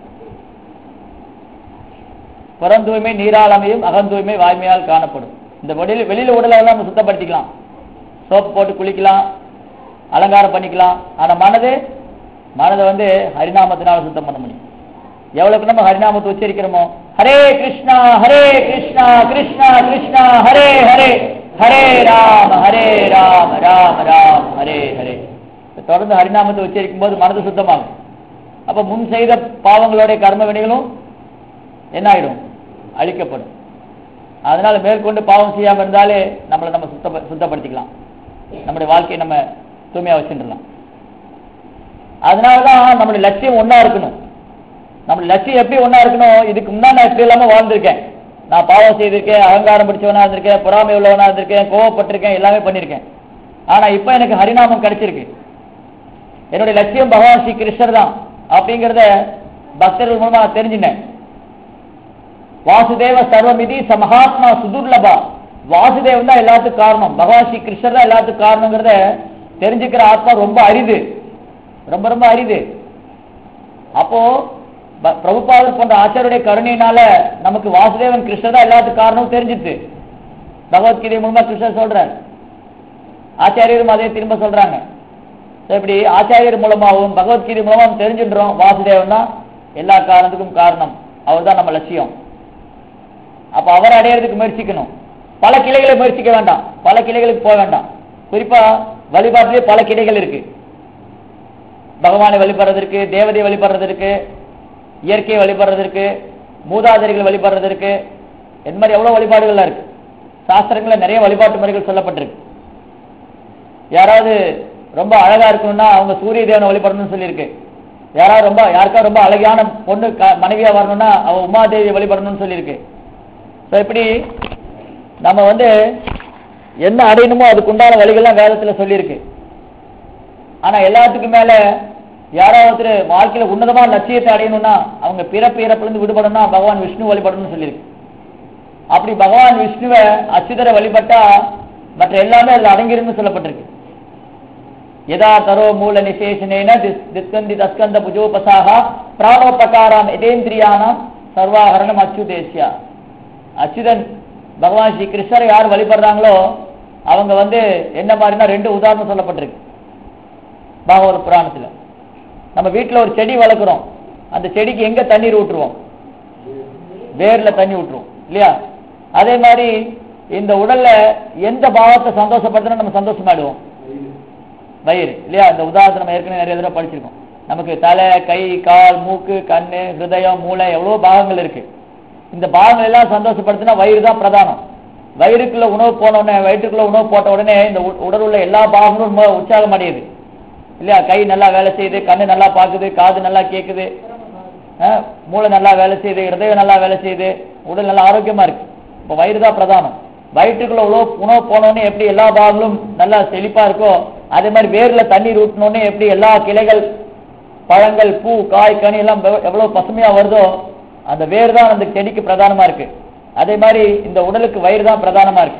புறந்தூய்மை நீரால் அமையும் அகந்தூய்மை வாய்மையால் காணப்படும் இந்த வெளியில வெளியில உடலை எல்லாம் நம்ம சுத்தப்படுத்திக்கலாம் சோப்பு போட்டு குளிக்கலாம் அலங்காரம் பண்ணிக்கலாம் ஆனா மனது மனதை வந்து ஹரிநாமத்தினால சுத்தம் பண்ண முடியும் எவ்வளவுக்கு நம்ம ஹரிநாமத்தை உச்சரிக்கிறோமோ ஹரே கிருஷ்ணா ஹரே கிருஷ்ணா கிருஷ்ணா கிருஷ்ணா ஹரே ஹரே ஹரே ராம ஹரே ராம ராம ராம ஹரே ஹரே தொடர்ந்து ஹரிநாமத்தை உச்சரிக்கும் போது மனது சுத்தமாகும் அப்ப முன் செய்த பாவங்களுடைய கர்ம வினைகளும் என்ன ஆயிடும் அழிக்கப்படும் அதனால மேற்கொண்டு பாவம் செய்யாம இருந்தாலே நம்மளை நம்ம சுத்த சுத்தப்படுத்திக்கலாம் நம்முடைய வாழ்க்கையை நம்ம தூய்மையா வச்சுடலாம் அதனாலதான் நம்மளுடைய லட்சியம் ஒண்ணா இருக்கணும் நம்மளுடைய லட்சியம் எப்படி ஒண்ணா இருக்கணும் இதுக்கு முன்னாடி நான் இப்படி இல்லாம வாழ்ந்திருக்கேன் நான் பாவம் செய்திருக்கேன் அகங்காரம் பிடிச்சவனா இருந்திருக்கேன் பொறாமை உள்ளவனா இருந்திருக்கேன் கோவப்பட்டிருக்கேன் எல்லாமே பண்ணியிருக்கேன் ஆனா இப்ப எனக்கு ஹரிநாமம் கிடைச்சிருக்கு என்னுடைய லட்சியம் பகவான் ஸ்ரீ கிருஷ்ணர் தான் அப்படிங்கறத பக்தர்கள் மூலமா நான் தெரிஞ்சுட்டேன் வாசுதேவ சர்வமிதி ச மகாத்மா சுதுர்லபா வாசுதேவன் தான் எல்லாத்துக்கும் காரணம் பகவான் ஸ்ரீ கிருஷ்ணர் தான் எல்லாத்துக்கும் காரணங்கிறத தெரிஞ்சுக்கிற ஆத்மா ரொம்ப அரிது ரொம்ப ரொம்ப அரிது அப்போ ப- பிரபுபாதர் போன்ற ஆச்சாரியுடைய கருணையினால நமக்கு வாசுதேவன் கிருஷ்ணர் தான் எல்லாத்துக்கும் காரணம் தெரிஞ்சுது பகவத்கீதை மூலமா கிருஷ்ணர் சொல்றார் ஆச்சாரியரும் அதே திரும்ப சொல்றாங்க So, இப்படி ஆச்சாரியர் மூலமாகவும் பகவத்கீதை மூலமாகவும் தெரிஞ்சுன்றோம் வாசுதேவன் தான் எல்லா காரணத்துக்கும் காரணம் அவர் தான் நம்ம லட்சியம் அப்ப அவரை அடையிறதுக்கு முயற்சிக்கணும் பல கிளைகளை முயற்சிக்க வேண்டாம் பல கிளைகளுக்கு போக வேண்டாம் குறிப்பா வழிபாட்டிலே பல கிளைகள் இருக்கு பகவானை வழிபடுறதற்கு தேவதையை வழிபடுறதற்கு இயற்கையை வழிபடுறதற்கு மூதாதையர்கள் வழிபடுறதற்கு இந்த மாதிரி எவ்வளவு வழிபாடுகள்லாம் இருக்கு சாஸ்திரங்கள்ல நிறைய வழிபாட்டு முறைகள் சொல்லப்பட்டிருக்கு யாராவது ரொம்ப அழகா இருக்கணும்னா அவங்க சூரிய தேவனை வழிபடணும்னு சொல்லியிருக்கு யாராவது ரொம்ப யாருக்கா ரொம்ப அழகான பொண்ணு க- மனைவியா வரணும்னா அவ உமாதேவியை வழிபடணும்னு சொல்லியிருக்கு ஸோ இப்படி நம்ம வந்து என்ன அடையணுமோ அதுக்கு உண்டான வழிகள்லாம் வேதத்துல சொல்லியிருக்கு ஆனா எல்லாத்துக்கும் மேல யாராவது ஒருத்தர் வாழ்க்கையில உன்னதமான லட்சியத்தை அடையணும்னா அவங்க பிறப்பு இறப்புலேருந்து விடுபடணும்னா பகவான் விஷ்ணு வழிபடணும்னு சொல்லியிருக்கு அப்படி பகவான் விஷ்ணுவை அச்சுதரை வழிபட்டா மற்ற எல்லாமே அதுல அடங்கிருன்னு சொல்லப்பட்டிருக்கு யதா தரோ மூல நிசேஷனேன திஸ்- திஸ்கந்தி தஸ்கந்த புஜோபசாக பிராணோபகாராம் எதேந்திரியானாம் சர்வாகரணம் அச்சுதேசியா அச்சுதன் பகவான் ஸ்ரீ கிருஷ்ணரை யார் வழிபடுறாங்களோ அவங்க வந்து என்ன மாதிரினா ரெண்டு உதாரணம் சொல்லப்பட்டிருக்கு பாகவத புராணத்துல நம்ம வீட்டுல ஒரு செடி வளர்க்குறோம் அந்த செடிக்கு எங்க தண்ணீர் ஊற்றுவோம் வேர்ல தண்ணி விட்டுரும் இல்லையா அதே மாதிரி இந்த உடல்ல எந்த பாவத்தை சந்தோஷப்படுத்தினா நம்ம சந்தோஷமாயிடுவோம் வயிறு இல்லையா இந்த உதாரணத்தை நம்ம ஏற்கனவே நிறைய தடவை படிச்சிருக்கோம் நமக்கு தலை கை கால் மூக்கு கண்ணு ஹிருதயம் மூளை எவ்வளவு பாகங்கள் இருக்கு இந்த பாகங்கள் எல்லாம் சந்தோஷப்படுத்தினா வயிறு தான் பிரதானம் வயிறுக்குள்ள உணவு போன உடனே வயிற்றுக்குள்ள உணவு போட்ட உடனே இந்த உ- உடல் உள்ள எல்லா பாகங்களும் ரொம்ப உற்சாகம் அடையுது இல்லையா கை நல்லா வேலை செய்யுது கண்ணு நல்லா பார்க்குது காது நல்லா கேட்குது அஹ், மூளை நல்லா வேலை செய்யுது இருதயம் நல்லா வேலை செய்யுது உடல் நல்லா ஆரோக்கியமா இருக்கு இப்போ வயிறு தான் பிரதானம் வயிற்றுக்குள்ள உணவு உணவு போனோடனே எப்படி எல்லா பாகங்களும் நல்லா செழிப்பா இருக்கோ அதே மாதிரி வேர்ல தண்ணீர் ஊட்டினோடனே எப்படி எல்லா கிளைகள் பழங்கள் பூ காய் கனி எல்லாம் எவ்வ- எவ்வளவு பசுமையா வருதோ அந்த வேர் தான் அந்த செடிக்கு பிரதானமா இருக்கு அதே மாதிரி இந்த உடலுக்கு வயிறு தான் பிரதானமா இருக்கு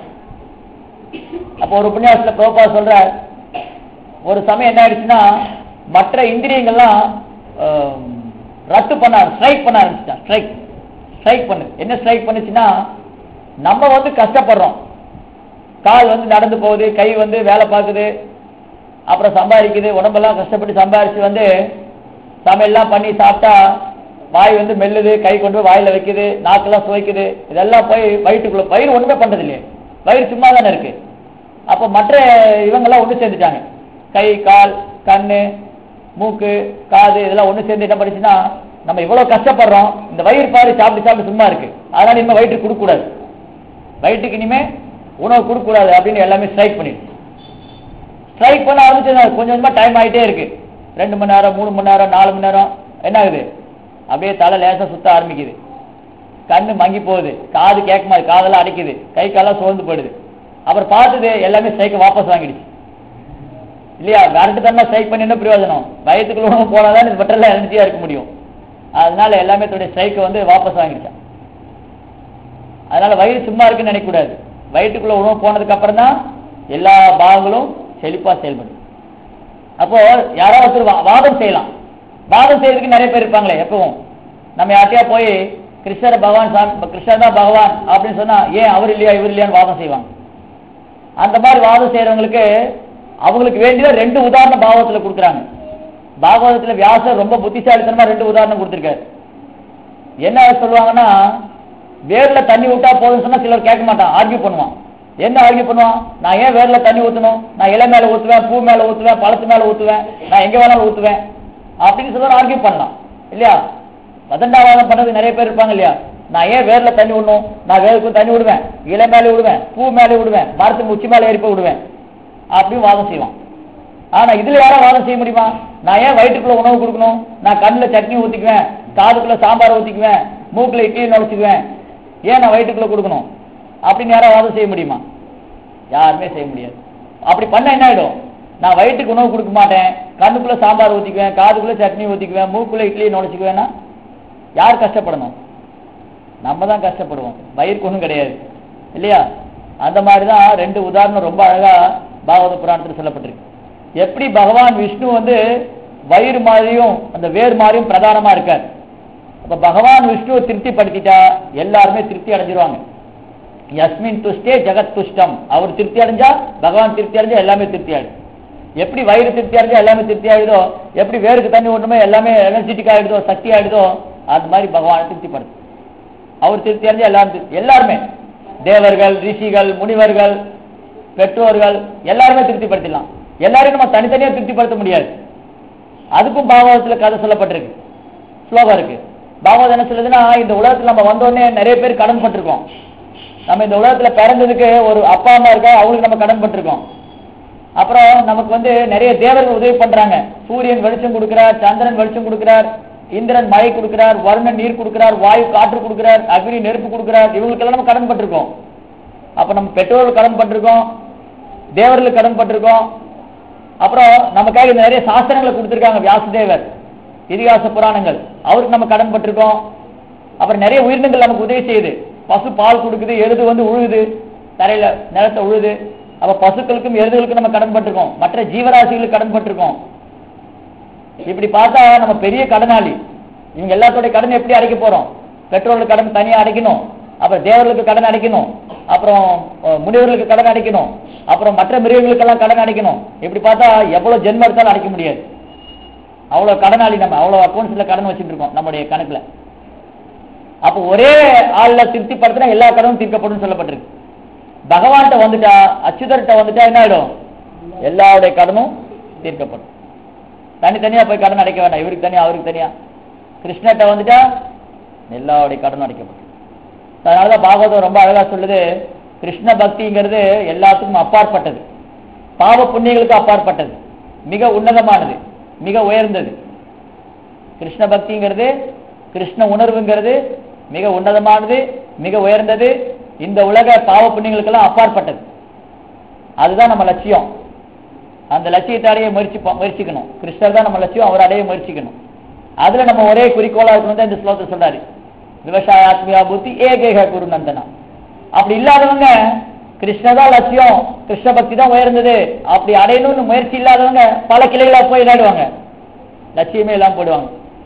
அப்போ ஒரு உபன்யாசத்துல பிரபா சொல்றார் ஒரு சமயம் என்ன ஆயிடுச்சுன்னா மற்ற இந்திரியங்கள்லாம் ஆம், ரத்து பண்ண ஸ்ட்ரைக் பண்ண ஆரம்பிச்சிட்டான் ஸ்ட்ரைக் ஸ்ட்ரைக் பண்ணு என்ன ஸ்ட்ரைக் பண்ணுச்சுன்னா நம்ம வந்து கஷ்டப்படுறோம் கால் வந்து நடந்து போகுது கை வந்து வேலை பார்க்குது அப்புறம் சம்பாதிக்குது உடம்பெல்லாம் கஷ்டப்பட்டு சம்பாதிச்சு வந்து சமையல்லாம் பண்ணி சாப்பிட்டா வாய் வந்து மெல்லுது கை கொண்டு போய் வாயில வைக்குது நாக்கெல்லாம் சுவைக்குது இதெல்லாம் போய் வயிற்றுக்குள்ள வயிறு ஒண்ணுமே பண்றது இல்லையே வயிறு சும்மா தானே இருக்கு அப்போ மற்ற இவங்கெல்லாம் ஒன்று சேர்ந்துட்டாங்க கை கால் கண்ணு மூக்கு காது இதெல்லாம் ஒன்று சேர்ந்து என்ன பண்ணுச்சுன்னா நம்ம இவ்வளவு கஷ்டப்படுறோம் இந்த வயிறு பாரு சாப்பிட்டு சாப்பிட்டு சும்மா இருக்கு அதனால இனிமே வயிற்றுக்கு கொடுக்கக்கூடாது வயிற்றுக்கு இனிமே உணவு கொடுக்கக்கூடாது அப்படின்னு எல்லாமே ஸ்ட்ரைக் பண்ணிடுச்சு ஸ்ட்ரைக் பண்ண ஆரம்பிச்சு கொஞ்சம் கொஞ்சமா டைம் ஆயிட்டே இருக்கு ரெண்டு மணி நேரம் மூணு மணி நேரம் நாலு மணி நேரம் என்ன ஆகுது அப்படியே தலை லேசா சுத்த ஆரம்பிக்குது கண்ணு மங்கி போகுது காது கேட்க மாதிரி காதெல்லாம் அடைக்குது கை காலெல்லாம் சோர்ந்து போயிடுது அப்புறம் பார்த்தது எல்லாமே ஸ்ட்ரைக்கை வாபஸ் வாங்கிடுச்சு இல்லையா கரண்ட் தரமா ஸ்ட்ரைக் பண்ணி என்ன பிரயோஜனம் வயத்துக்குள்ள உணவு போனாதான் இது பெட்டர்ல எனர்ஜியா இருக்க முடியும் அதனால எல்லாமே தன்னுடைய ஸ்ட்ரைக்கை வந்து வாபஸ் வாங்கிடுச்சான் அதனால வயிறு சும்மா இருக்குன்னு நினைக்கக்கூடாது வயிற்றுக்குள்ள உணவு போனதுக்கு அப்புறம் தான் எல்லா பாகங்களும் செழிப்பா செயல்படும் அப்போ யாரோ ஒருத்தர் வா- வாதம் செய்யலாம் வாதம் செய்யறதுக்கு நிறைய பேர் இருப்பாங்களே எப்பவும் நம்ம யார்ட்டையா போய் கிருஷ்ணர் பகவான் சாமி கிருஷ்ணர் தான் பகவான் அப்படின்னு சொன்னா ஏன் அவர் இல்லையா இவர் இல்லையான்னு வாதம் செய்வாங்க அந்த மாதிரி வாதம் செய்யறவங்களுக்கு அவங்களுக்கு வேண்டிய ரெண்டு உதாரணம் பாகவத்துல கொடுக்குறாங்க பாகவதத்துல வியாசர் ரொம்ப புத்திசாலித்தனமா ரெண்டு உதாரணம் கொடுத்திருக்காரு என்ன சொல்லுவாங்கன்னா வேர்ல தண்ணி விட்டா போதும்னு சொன்னா சிலர் கேட்க மாட்டான் ஆர்கியூ பண்ணுவான் என்ன ஆர்கியூ பண்ணுவான் நான் ஏன் வேர்ல தண்ணி ஊத்தணும் நான் இலை மேல ஊத்துவேன் பூ மேல ஊத்துவேன் பழத்து மேல ஊத்துவேன் நான் எங்க வேணாலும் ஊத்துவேன் அப்படின்னு சொல்லி ஆர்கியூ பண்ணலாம் இல்லையா வதண்டாவாதம் பண்ணது நிறைய பேர் இருப்பாங்க இல்லையா நான் ஏன் வேர்ல தண்ணி விடணும் நான் வேருக்கு தண்ணி விடுவேன் இலை மேலே விடுவேன் பூ மேலே விடுவேன் மரத்து உச்சி மேலே ஏறி போய் விடுவேன் அப்படின்னு வாதம் செய்வான் ஆனா இதுல யாரும் வாதம் செய்ய முடியுமா நான் ஏன் வயிற்றுக்குள்ள உணவு கொடுக்கணும் நான் கண்ணுல சட்னி ஊத்திக்குவேன் காதுக்குள்ள சாம்பார் ஊத்திக்குவேன் மூக்குல இட்லி நுழைச்சுக்குவேன் ஏன் நான் வயிற்றுக்குள்ள கொடுக்கணும் அப்படின்னு யாரும் வாதம் செய்ய முடியுமா யாருமே செய்ய முடியாது அப்படி பண்ண என்ன ஆயிடும் நான் வயிற்றுக்கு உணவு கொடுக்க மாட்டேன் கண்ணுக்குள்ள சாம்பார் ஊத்திக்குவேன் காதுக்குள்ள சட்னி ஊத்திக்குவேன் மூக்குள்ள இட்லி நுழைச்சுக்குவேன்னா யார் கஷ்டப்படணும் நம்ம தான் கஷ்டப்படுவோம் வயிறுக்கு ஒன்றும் கிடையாது இல்லையா அந்த மாதிரி தான் ரெண்டு உதாரணம் ரொம்ப அழகா பாகவத புராணத்தில் சொல்லப்பட்டிருக்கு எப்படி பகவான் விஷ்ணு வந்து வயிறு மாதிரியும் அந்த வேர் மாதிரியும் பிரதானமா இருக்கார் அப்ப பகவான் விஷ்ணுவை திருப்திப்படுத்திட்டா எல்லாருமே திருப்தி அடைஞ்சிருவாங்க யஸ்மின் துஷ்டே ஜெகத் துஷ்டம் அவர் திருப்தி அடைஞ்சா பகவான் திருப்தி அடைஞ்சா எல்லாமே திருப்தி ஆயிடும் எப்படி வயிறு திருப்தி அடைஞ்சா எல்லாமே திருப்தி ஆயிடுதோ எப்படி வேருக்கு தண்ணி ஒண்ணுமே எல்லாமே எனர்ஜெட்டிக் ஆயிடுதோ சக்தி ஆயிடுதோ அது மாதிரி பகவான் திருப்திப்படுத்து அவர் திருப்தி அடைஞ்சா எல்லாரும் திருப்தி எல்லாருமே தேவர்கள் ரிஷிகள் முனிவர்கள் பெற்றோர்கள் எல்லாருமே திருப்திப்படுத்திடலாம் எல்லாரையும் நம்ம தனித்தனியா திருப்திப்படுத்த முடியாது அதுக்கும் பாகவதத்துல கதை சொல்லப்பட்டிருக்கு ஸ்லோகம் இருக்கு பாகவதம் என்ன சொல்லுதுன்னா இந்த உலகத்துல நம்ம வந்தோடனே நிறைய பேர் கடன் பட்டிருக்கோம் நம்ம இந்த உலகத்துல பிறந்ததுக்கு ஒரு அப்பா அம்மா இருக்கா அவங்களுக்கு நம்ம கடன் பட்டிருக்கோம் அப்புறம் நமக்கு வந்து நிறைய தேவர்கள் உதவி பண்றாங்க சூரியன் வெளிச்சம் கொடுக்கிறார் சந்திரன் வெளிச்சம் கொடுக்கிறார் இந்திரன் மழை கொடுக்கிறார் வருணன் நீர் கொடுக்கிறார் வாயு காற்று கொடுக்கிறார் அக்னி நெருப்பு கொடுக்கிறார் இவங்களுக்கெல்லாம் நம்ம கடன் பட்டிருக்கோம் அப்ப நம்ம பெற்றோர்கள் கடன் பட்டிருக்கோம் தேவர்களுக்கு கடன் பட்டிருக்கோம் அப்புறம் நமக்காக இந்த நிறைய சாஸ்திரங்களை கொடுத்திருக்காங்க வியாசதேவர் இதிகாச புராணங்கள் அவருக்கு நம்ம கடன் பட்டிருக்கோம் அப்புறம் நிறைய உயிரினங்கள் நமக்கு உதவி செய்யுது பசு பால் கொடுக்குது எருது வந்து உழுது தரையில நிலத்தை உழுது அப்ப பசுக்களுக்கும் எருதுகளுக்கும் நம்ம கடன் பட்டிருக்கோம் மற்ற ஜீவராசிகளுக்கு கடன் பட்டிருக்கோம் இப்படி பார்த்தா நம்ம பெரிய கடனாளி இவங்க எல்லாத்தோட கடன் எப்படி அடைக்க போறோம் பெற்றோர்களுக்கு கடன் தனியா அடைக்கணும் அப்புறம் தேவர்களுக்கு கடன் அடைக்கணும் அப்புறம் அஹ், முனிவர்களுக்கு கடன் அடைக்கணும் அப்புறம் மற்ற மிருகங்களுக்கெல்லாம் கடன் அடைக்கணும் இப்படி பார்த்தா எவ்வளவு ஜென்மம் எடுத்தாலும் அடைக்க முடியாது அவ்வளவு கடனாளி நம்ம அவ்வளவு அக்கௌண்ட்ஸ்ல கடன் வச்சுட்டு இருக்கோம் நம்முடைய கணக்குல அப்ப ஒரே ஆள்ல திருப்திப்படுத்தினா எல்லா கடனும் தீர்க்கப்படும் சொல்லப்பட்டிருக்கு பகவான்கிட்ட வந்துட்டா அச்சுதர்கிட்ட வந்துட்டா என்ன ஆயிடும் எல்லாருடைய கடனும் தீர்க்கப்படும் தனித்தனியா போய் கடன் அடைக்க வேண்டாம் இவருக்கு தனியா அவருக்கு தனியா கிருஷ்ணர்கிட்ட வந்துட்டா எல்லாருடைய கடனும் அடைக்கப்படும் அதனாலதான் பாகவதம் ரொம்ப அழகா சொல்லுது கிருஷ்ண பக்திங்கிறது எல்லாத்துக்கும் அப்பாற்பட்டது பாவ புண்ணியங்களுக்கு அப்பாற்பட்டது மிக உன்னதமானது மிக உயர்ந்தது கிருஷ்ண பக்திங்கிறது கிருஷ்ண உணர்வுங்கிறது மிக உன்னதமானது மிக உயர்ந்தது இந்த உலக பாவ புண்ணியங்களுக்கெல்லாம் அப்பாற்பட்டது அதுதான் நம்ம லட்சியம் அந்த லட்சியத்தை அடைய முயற்சி ப- முயற்சிக்கணும் கிருஷ்ணர் தான் நம்ம லட்சியம் அவர் அடைய முயற்சிக்கணும் அதுல நம்ம ஒரே குறிக்கோளா இருக்கணும் தான் இந்த ஸ்லோகத்தை சொல்றாரு விவசாய ஆத்மியா புத்தி ஏகேக குரு நந்தனா அப்படி இல்லாதவங்க கிருஷ்ணர் தான் லட்சியம் கிருஷ்ண பக்தி தான் உயர்ந்தது அப்படி அடையணும்னு முயற்சி இல்லாதவங்க பல கிளைகளா போய் விளையாடுவாங்க லட்சியமே எல்லாம் போடுவாங்க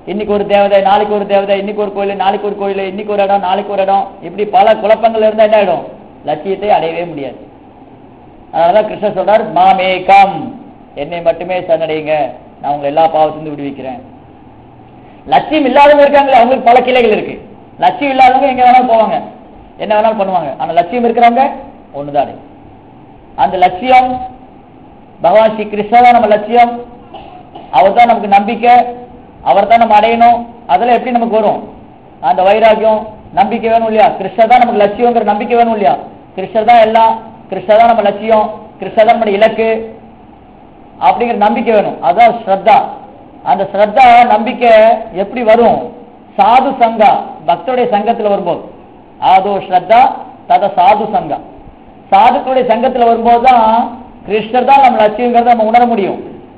இன்னைக்கு ஒரு தேவதை நாளைக்கு ஒரு தேவதை இன்னைக்கு ஒரு கோயில் நாளைக்கு ஒரு கோயில் இன்னைக்கு ஒரு இடம் நாளைக்கு ஒரு இடம் இப்படி பல குழப்பங்கள் இருந்தா என்ன ஆயிடும் லட்சியத்தை அடையவே முடியாது அதனாலதான் கிருஷ்ணர் சொல்றார் மாமேகம் என்னை மட்டுமே சரணடையுங்க நான் உங்களை எல்லா பாவத்திலிருந்து விடுவிக்கிறேன் லட்சியம் இல்லாதவங்க இருக்காங்களே அவங்களுக்கு பல கிளைகள் இருக்கு லட்சியம் இல்லாதவங்க எங்க வேணாலும் போவாங்க என்ன வேணாலும் பண்ணுவாங்க ஆனா லட்சியம் இருக்கிறவங்க ஒண்ணுதான் அந்த லட்சியம் பகவான் ஸ்ரீ கிருஷ்ணர் தான் நம்ம லட்சியம் அவர் தான் நமக்கு நம்பிக்கை அவர் தான் நம்ம அடையணும் அதெல்லாம் எப்படி நமக்கு வரும் அந்த வைராக்கியம் நம்பிக்கை வேணும் இல்லையா கிருஷ்ணர் தான் நமக்கு லட்சியங்கிற நம்பிக்கை வேணும் இல்லையா கிருஷ்ணர் தான் எல்லாம் கிருஷ்ணர் தான் நம்ம லட்சியம் கிருஷ்ணர் தான் நம்முடைய இலக்கு அப்படிங்கிற நம்பிக்கை வேணும் அதான் ஸ்ரத்தா அந்த ஸ்ரத்தா நம்பிக்கை எப்படி வரும் சாது சங்கா பக்தருடைய சங்கத்துல வரும்போது ஆதோ ஸ்ரத்தா தத சாது சங்கா சாதுக்களுடைய சங்கத்துல வரும்போது தான் கிருஷ்ணர் தான் நம்ம லட்சியங்கிறத நம்ம உணர முடியும்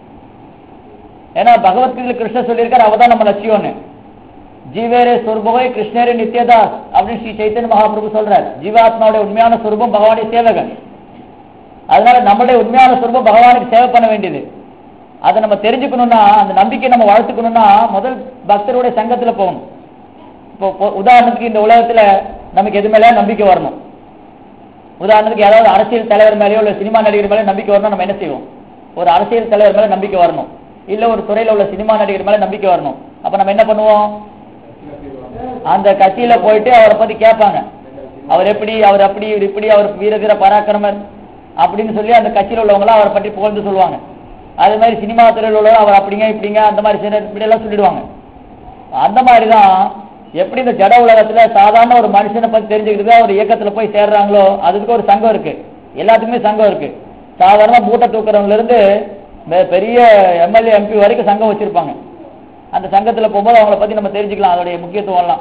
ஏன்னா பகவத்கீதையில் கிருஷ்ணர் சொல்லியிருக்காரு அவதான் நம்ம லட்சியம்னு ஜீவேரே சொர்பவை கிருஷ்ணரே நித்யதாஸ் அப்படின்னு ஸ்ரீ சைத்தன்ய மகாபிரபு சொல்றார் ஜீவாத்மாவுடைய உண்மையான சொரூபம் பகவானுடைய சேவகன் அதனால நம்மளுடைய உண்மையான சொரூபம் பகவானுக்கு சேவை பண்ண வேண்டியது அதை நம்ம தெரிஞ்சுக்கணும்னா அந்த நம்பிக்கை நம்ம வளர்த்துக்கணும்னா முதல் பக்தருடைய சங்கத்துல போகணும் இப்போ இப்போ உதாரணத்துக்கு இந்த உலகத்துல நமக்கு எது மேலேயா நம்பிக்கை வரணும் உதாரணத்துக்கு யாராவது அரசியல் தலைவர் மேலேயோ இல்ல சினிமா நடிகர் மேலே நம்பிக்கை வரணும் நம்ம என்ன செய்வோம் ஒரு அரசியல் தலைவர் மேல நம்பிக்கை வரணும் இல்ல ஒரு துறையில உள்ள சினிமா நடிகர் மேல நம்பிக்கை வரணும் அப்ப நம்ம என்ன பண்ணுவோம் அந்த கட்சியில போயிட்டு அவரை பத்தி கேட்பாங்க அவர் எப்படி அவர் அப்படி இவர் இப்படி அவர் வீரதீர பராக்கிரமர் அப்படின்னு சொல்லி அந்த கட்சியில உள்ளவங்க அவரை பற்றி புகழ்ந்து சொல்லுவாங்க அதே மாதிரி சினிமா துறையில் உள்ளவங்க அவர் அப்படிங்க இப்படிங்க அந்த மாதிரி சில இப்படி எல்லாம் சொல்லிடுவாங்க அந்த மாதிரி தான் எப்படி இந்த ஜட உலகத்துல சாதாரண ஒரு மனுஷனை பத்தி தெரிஞ்சுக்கிட்டு ஒரு இயக்கத்துல போய் சேர்றாங்களோ அதுக்கு ஒரு சங்கம் இருக்கு எல்லாத்துக்குமே சங்கம் இருக்கு சாதாரண மூட்டை தூக்குறவங்கல இருந்து பெ- பெரிய எம்எல்ஏ எம்பி வரைக்கும் சங்கம் வச்சிருப்பாங்க அந்த சங்கத்துல போகும்போது அவங்கள பத்தி நம்ம தெரிஞ்சுக்கலாம் அதோடைய முக்கியத்துவம் எல்லாம்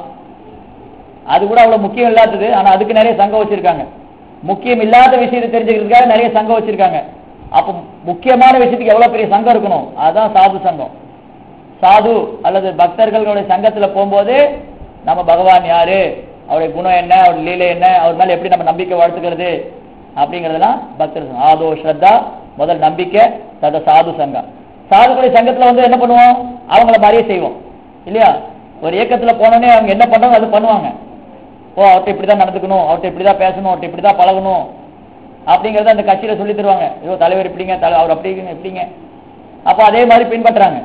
அது கூட அவ்வளவு முக்கியம் இல்லாதது ஆனா அதுக்கு நிறைய சங்கம் வச்சிருக்காங்க முக்கியம் இல்லாத விஷயத்தை தெரிஞ்சுக்கிறதுக்காக நிறைய சங்கம் வச்சிருக்காங்க அப்ப முக்கியமான விஷயத்துக்கு எவ்வளவு பெரிய சங்கம் இருக்கணும் அதுதான் சாது சங்கம் சாது அல்லது பக்தர்களுடைய சங்கத்துல போகும்போது நம்ம பகவான் யாரு அவருடைய குணம் என்ன அவருடைய லீலை என்ன அவர் மேல எப்படி நம்ம நம்பிக்கை வளர்த்துக்கிறது அப்படிங்கறதெல்லாம் பக்தர் சங்கம். ஆதோ ஸ்ரத்தா முதல் நம்பிக்கை தத சாது சங்கம் சாதுக்களுடைய சங்கத்துல வந்து என்ன பண்ணுவோம் அவங்கள மாதிரியே செய்வோம் இல்லையா ஒரு இயக்கத்துல போனோடனே அவங்க என்ன பண்றாங்க அது பண்ணுவாங்க ஓ அவர்கிட்ட இப்படிதான் நடந்துக்கணும் அவர்கிட்ட இப்படிதான் பேசணும் அவர்கிட்ட இப்படிதான் பழகணும் அப்படிங்கறத அந்த கட்சியில சொல்லி தருவாங்க ஐயோ தலைவர் இப்படிங்க தலை அவர் அப்படிங்க இப்படிங்க அப்ப அதே மாதிரி பின்பற்றுறாங்க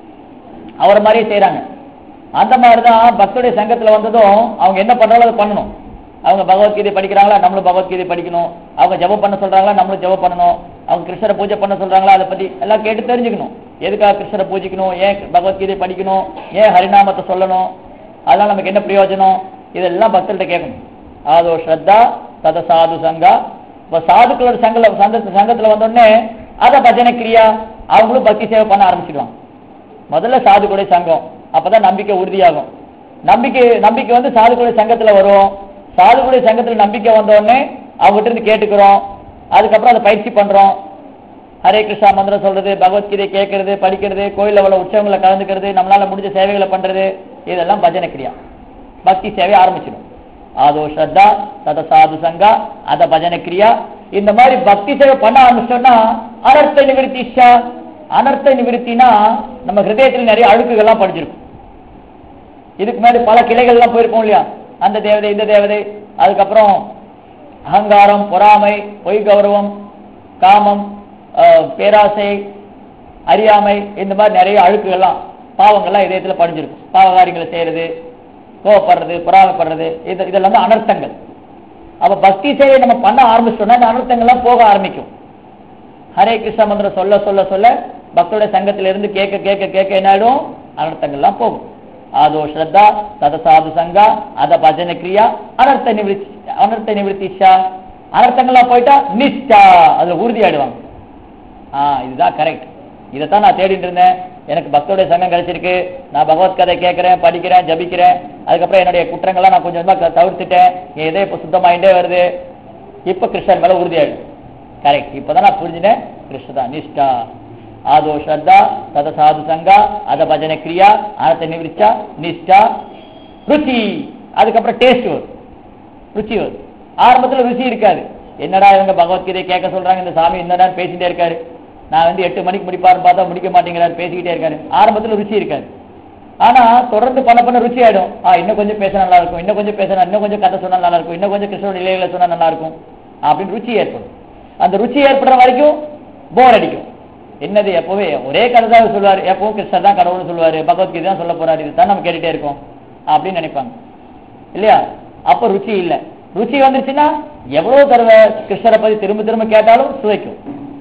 அவரை மாதிரியே செய்றாங்க அந்த மாதிரி தான் பக்தருடைய சங்கத்துல வந்ததும் அவங்க என்ன பண்றாங்களோ அதை பண்ணணும் அவங்க பகவத்கீதை படிக்கிறாங்களா நம்மளும் பகவத்கீதை படிக்கணும் அவங்க ஜெபம் பண்ண சொல்றாங்களா நம்மளும் ஜெபம் பண்ணணும் அவங்க கிருஷ்ணரை பூஜை பண்ண சொல்றாங்களா அதை பத்தி எல்லாம் கேட்டு தெரிஞ்சுக்கணும் எதுக்காக கிருஷ்ணரை பூஜிக்கணும் ஏன் பகவத்கீதை படிக்கணும் ஏன் ஹரிநாமத்தை சொல்லணும் அதனால நமக்கு என்ன பிரயோஜனம் இதெல்லாம் பக்தர்கிட்ட கேட்கணும் ஆதோ ஸ்ரத்தா தத சாது சங்கா இப்ப சாதுக்களோட சங்கல சங்க சங்கத்துல வந்தோடனே அத பஜனை கிரியா அவங்களும் பக்தி சேவை பண்ண ஆரம்பிச்சிடுவாங்க முதல்ல சாதுக்குடைய சங்கம் அப்பதான் நம்பிக்கை உறுதியாகும் நம்பிக்கை நம்பிக்கை வந்து சாதுக்குடைய சங்கத்துல வரும் சாதுக்குடைய சங்கத்துல நம்பிக்கை வந்த உடனே அவங்ககிட்ட இருந்து கேட்டுக்கிறோம் அதுக்கப்புறம் அதை பயிற்சி பண்றோம் ஹரே கிருஷ்ணா மந்திரம் சொல்றது பகவத்கீதை கேட்கறது படிக்கிறது கோயில்ல உள்ள உற்சவங்களை கலந்துக்கிறது நம்மளால முடிஞ்ச சேவைகளை பண்றது இதெல்லாம் பஜனை கிரியா பக்தி சேவை ஆரம்பிச்சிடும் ஆதோ ஸ்ரத்தா தத சாது சங்கா அத பஜனை கிரியா இந்த மாதிரி பக்தி சேவை பண்ண ஆரம்பிச்சோம்னா அனர்த்த நிவிருத்தி இஷ்டா அனர்த்த நிவிருத்தினா நம்ம ஹிருதயத்தில் நிறைய அழுக்குகள்லாம் படிச்சிருக்கும் இதுக்கு முன்னாடி பல கிளைகள்லாம் போயிருப்போம் இல்லையா அந்த தேவதை இந்த தேவதை அதுக்கப்புறம் அகங்காரம் பொறாமை பொய் கௌரவம் காமம் ஆஹ், பேராசை அறியாமை இந்த மாதிரி நிறைய அழுக்குகள்லாம் பாவங்கள்லாம் இதயத்துல படிஞ்சிருக்கும் பாவகாரியங்களை செய்யறது கோவப்படுறது பொறாமைப்படுறது இது இதெல்லாம் தான் அனர்த்தங்கள் அப்ப பக்தி சேவை நம்ம பண்ண ஆரம்பிச்சோம்னா இந்த அனர்த்தங்கள்லாம் போக ஆரம்பிக்கும் ஹரே கிருஷ்ண மந்திரம் சொல்ல சொல்ல சொல்ல பக்தருடைய சங்கத்தில இருந்து கேட்க கேட்க கேட்க என்ன ஆயிடும் அனர்த்தங்கள்லாம் போகும் ஆதோ ஸ்ரத்தா தத சாது சங்கா அத பஜன கிரியா அனர்த்த நிவிருத்தி அனர்த்த நிவிருத்திஷா அனர்த்தங்கள்லாம் போயிட்டா நிஷ்டா அதுல உறுதி ஆயிடுவாங்க ஆ இதுதான் கரெக்ட் இதைத்தான் நான் தேடிட்டு இருந்தேன் எனக்கு பக்தருடைய சங்கம் கிடைச்சிருக்கு நான் பகவத் கதை கேட்கிறேன் படிக்கிறேன் ஜபிக்கிறேன் அதுக்கப்புறம் என்னுடைய குற்றங்கள்லாம் நான் கொஞ்சம் கொஞ்சமா க- தவிர்த்துட்டேன் என் இதயம் இப்போ சுத்தமாயிட்டே வருது இப்ப கிருஷ்ணன் மேல உறுதியாயிடும் கரெக்ட் இப்பதான் நான் புரிஞ்சுனேன் கிருஷ்ணதா நிஷ்டா ஆதோ ஸ்ரத்தா தத சாது சங்கா அத பஜனை கிரியா அனத்த நிவிருச்சா நிஷ்டா ருச்சி அதுக்கப்புறம் டேஸ்ட் வரும் ருச்சி வரும் ஆரம்பத்துல ருச்சி இருக்காது என்னடா இவங்க பகவத்கீதை கேட்க சொல்றாங்க இந்த சாமி இந்த நேரம் பேசிட்டே இருக்காரு நான் வந்து எட்டு மணிக்கு முடிப்பாருன்னு பார்த்தா முடிக்க மாட்டேங்கிறாரு பேசிக்கிட்டே இருக்காரு ஆரம்பத்துல ருச்சி இருக்காது ஆனா தொடர்ந்து பண்ண பண்ண ருச்சி ஆயிடும் ஆ இன்னும் கொஞ்சம் பேச நல்லா இருக்கும் இன்னும் கொஞ்சம் பேச இன்னும் கொஞ்சம் கதை சொன்னா நல்லா இருக்கும் இன்னும் கொஞ்சம் கிருஷ்ணோட நிலைகளை சொன்னா நல்லா இருக்கும் அப்படின்னு ருச்சி ஏற்படும் அந்த ருச்சி ஏற்படுற வரைக்கும் போர் அடிக்கும் என்னது எப்பவே ஒரே கதை தான் சொல்லுவாரு எப்பவும் கிருஷ்ணர் தான் கடவுள்னு சொல்லுவாரு பகவத்கீதை தான் சொல்ல போறாரு இதுதான் நம்ம கேட்டுட்டே இருக்கோம் அப்படின்னு நினைப்பாங்க இல்லையா அப்ப ருச்சி இல்ல ருச்சி வந்துருச்சுன்னா எவ்வளவு தடவை கிருஷ்ணரை பத்தி திரும்ப திரும்ப கேட்டாலும் சுவைக்கும்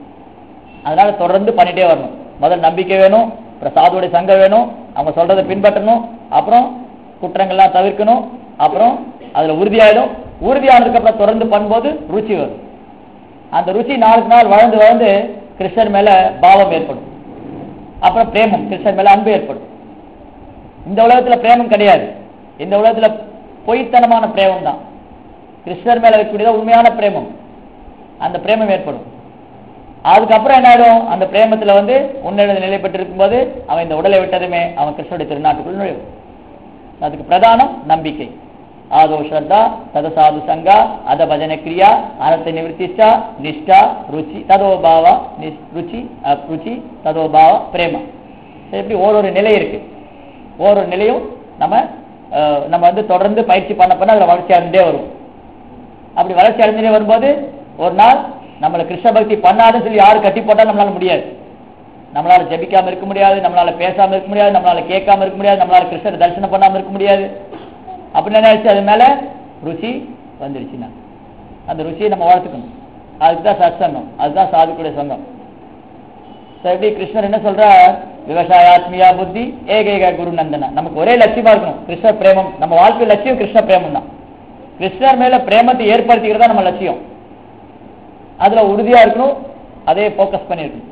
அதனால தொடர்ந்து பண்ணிட்டே வரணும் முதல் நம்பிக்கை வேணும் அப்புறம் சாதுவோட சங்கம் வேணும் அவங்க சொல்றதை பின்பற்றணும் அப்புறம் குற்றங்கள்லாம் தவிர்க்கணும் அப்புறம் அதுல உறுதியாயிடும் உறுதியானதுக்கு அப்புறம் தொடர்ந்து பண்ணும்போது ருச்சி வரும் அந்த ருச்சி நாளுக்கு நாள் வளர்ந்து வளர்ந்து கிருஷ்ணர் மேல பாவம் ஏற்படும் அப்புறம் பிரேமம் கிருஷ்ணர் மேல அன்பு ஏற்படும் இந்த உலகத்துல பிரேமம் கிடையாது இந்த உலகத்துல பொய்த்தனமான பிரேமம் தான் கிருஷ்ணர் மேல வைக்கக்கூடியது உண்மையான பிரேமம் அந்த பிரேமம் ஏற்படும் அதுக்கப்புறம் என்ன ஆயிடும் அந்த பிரேமத்துல வந்து உன்னத நிலை பெற்றிருக்கும் போது அவன் இந்த உடலை விட்டதுமே அவன் கிருஷ்ணனுடைய திருநாட்டுக்குள் நுழையும் அதுக்கு பிரதானம் நம்பிக்கை ஆதோ ஸ்ரத்தா தத சாது சங்கா அத பஜன கிரியா அனர்த்த நிவர்த்திஷ்டா நிஷ்டா ருச்சி ததோ பாவா நிஸ்- ருச்சி அஹ், ருச்சி ததோ பாவா பிரேமா சரி, இப்படி ஒரு நிலை இருக்கு ஒரு நிலையும் நம்ம அஹ், நம்ம வந்து தொடர்ந்து பயிற்சி பண்ண பண்ண அதுல வளர்ச்சி அடைந்தே வரும் அப்படி வளர்ச்சி அடைஞ்சுட்டே வரும்போது ஒரு நாள் நம்மளை கிருஷ்ண பக்தி பண்ணாதுன்னு சொல்லி யாரு கட்டி போட்டா நம்மளால முடியாது நம்மளால ஜெபிக்காம இருக்க முடியாது நம்மளால பேசாம இருக்க முடியாது நம்மளால கேட்காம இருக்க முடியாது நம்மளால கிருஷ்ணரை தரிசனம் பண்ணாம இருக்க முடியாது அப்படின்னு நினைச்சு அது மேல ருச்சி வந்துருச்சுன்னா அந்த ருச்சியை நம்ம வளர்த்துக்கணும் அதுதான் சத்சங்கம் அதுதான் சாதுக்குடைய சங்கம் So, எப்படி கிருஷ்ணர் என்ன சொல்றார் விவசாயாத்மியா புத்தி ஏகைக குரு நந்தனா நமக்கு ஒரே லட்சியமா இருக்கணும் கிருஷ்ண பிரேமம் நம்ம வாழ்க்கை லட்சியம் கிருஷ்ண பிரேமம் தான் கிருஷ்ணர் மேல பிரேமத்தை ஏற்படுத்திக்கிறதா நம்ம லட்சியம் அதுல உறுதியா இருக்கணும் அதே ஃபோக்கஸ் பண்ணிருக்கணும்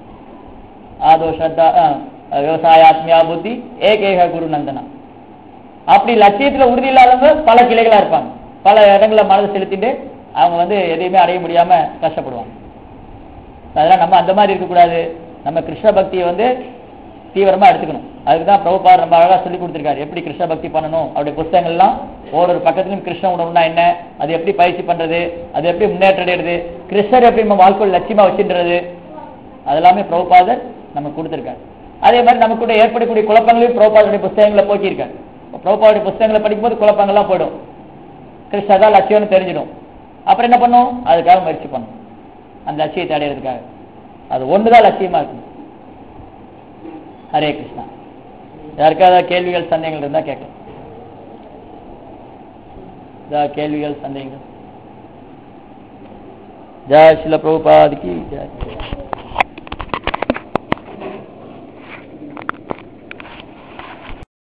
ஆதோ ஸ்ரத்தா அஹ், விவசாயாத்மியா புத்தி ஏகேக குரு நந்தனா அப்படி லட்சியத்துல உறுதி இல்லாதவங்க பல கிளைகளா இருப்பாங்க பல இடங்களை மனதை செலுத்திட்டு அவங்க வந்து எதையுமே அடைய முடியாம கஷ்டப்படுவாங்க அதெல்லாம் நம்ம அந்த மாதிரி இருக்கக்கூடாது நம்ம கிருஷ்ண பக்தியை வந்து தீவிரமா எடுத்துக்கணும் அதுக்கு தான் பிரபுபார் ரொம்ப அழகா சொல்லி கொடுத்துருக்காரு எப்படி கிருஷ்ண பக்தி பண்ணணும் அவருடைய புஸ்தகங்கள்லாம் ஒவ்வொரு பக்கத்துலயும் கிருஷ்ண உணவுனா என்ன அது எப்படி பயிற்சி பண்றது அது எப்படி முன்னேற்றம் அடையிறது கிருஷ்ணர் எப்படி நம்ம வாழ்க்கையில் லட்சியமா வச்சுன்றது அதெல்லாமே பிரபுபாதர் நமக்கு கொடுத்துருக்காரு அதே மாதிரி நமக்கு கூட ஏற்படக்கூடிய குழப்பங்களையும் பிரபுபாதருடைய புஸ்தகங்களை போக்கியிருக்காரு பிரபுபாவுடைய புஸ்தகங்களை படிக்கும்போது குழப்பங்கள்லாம் போயிடும் கிருஷ்ணர் தான் லட்சியம்னு தெரிஞ்சிடும் அப்புறம் என்ன பண்ணும் அதுக்காக முயற்சி பண்ணும் அந்த லட்சியத்தை அடையிறதுக்காக அது ஒண்ணுதான் லட்சியமா இருக்கும் ஹரே கிருஷ்ணா யாருக்காவது கேள்விகள் சந்தேகங்கள் இருந்தா கேட்கலாம் ஏதாவது கேள்விகள் சந்தேகங்கள் ஜெய் சில பிரபுபாதிக்கு ஜெய்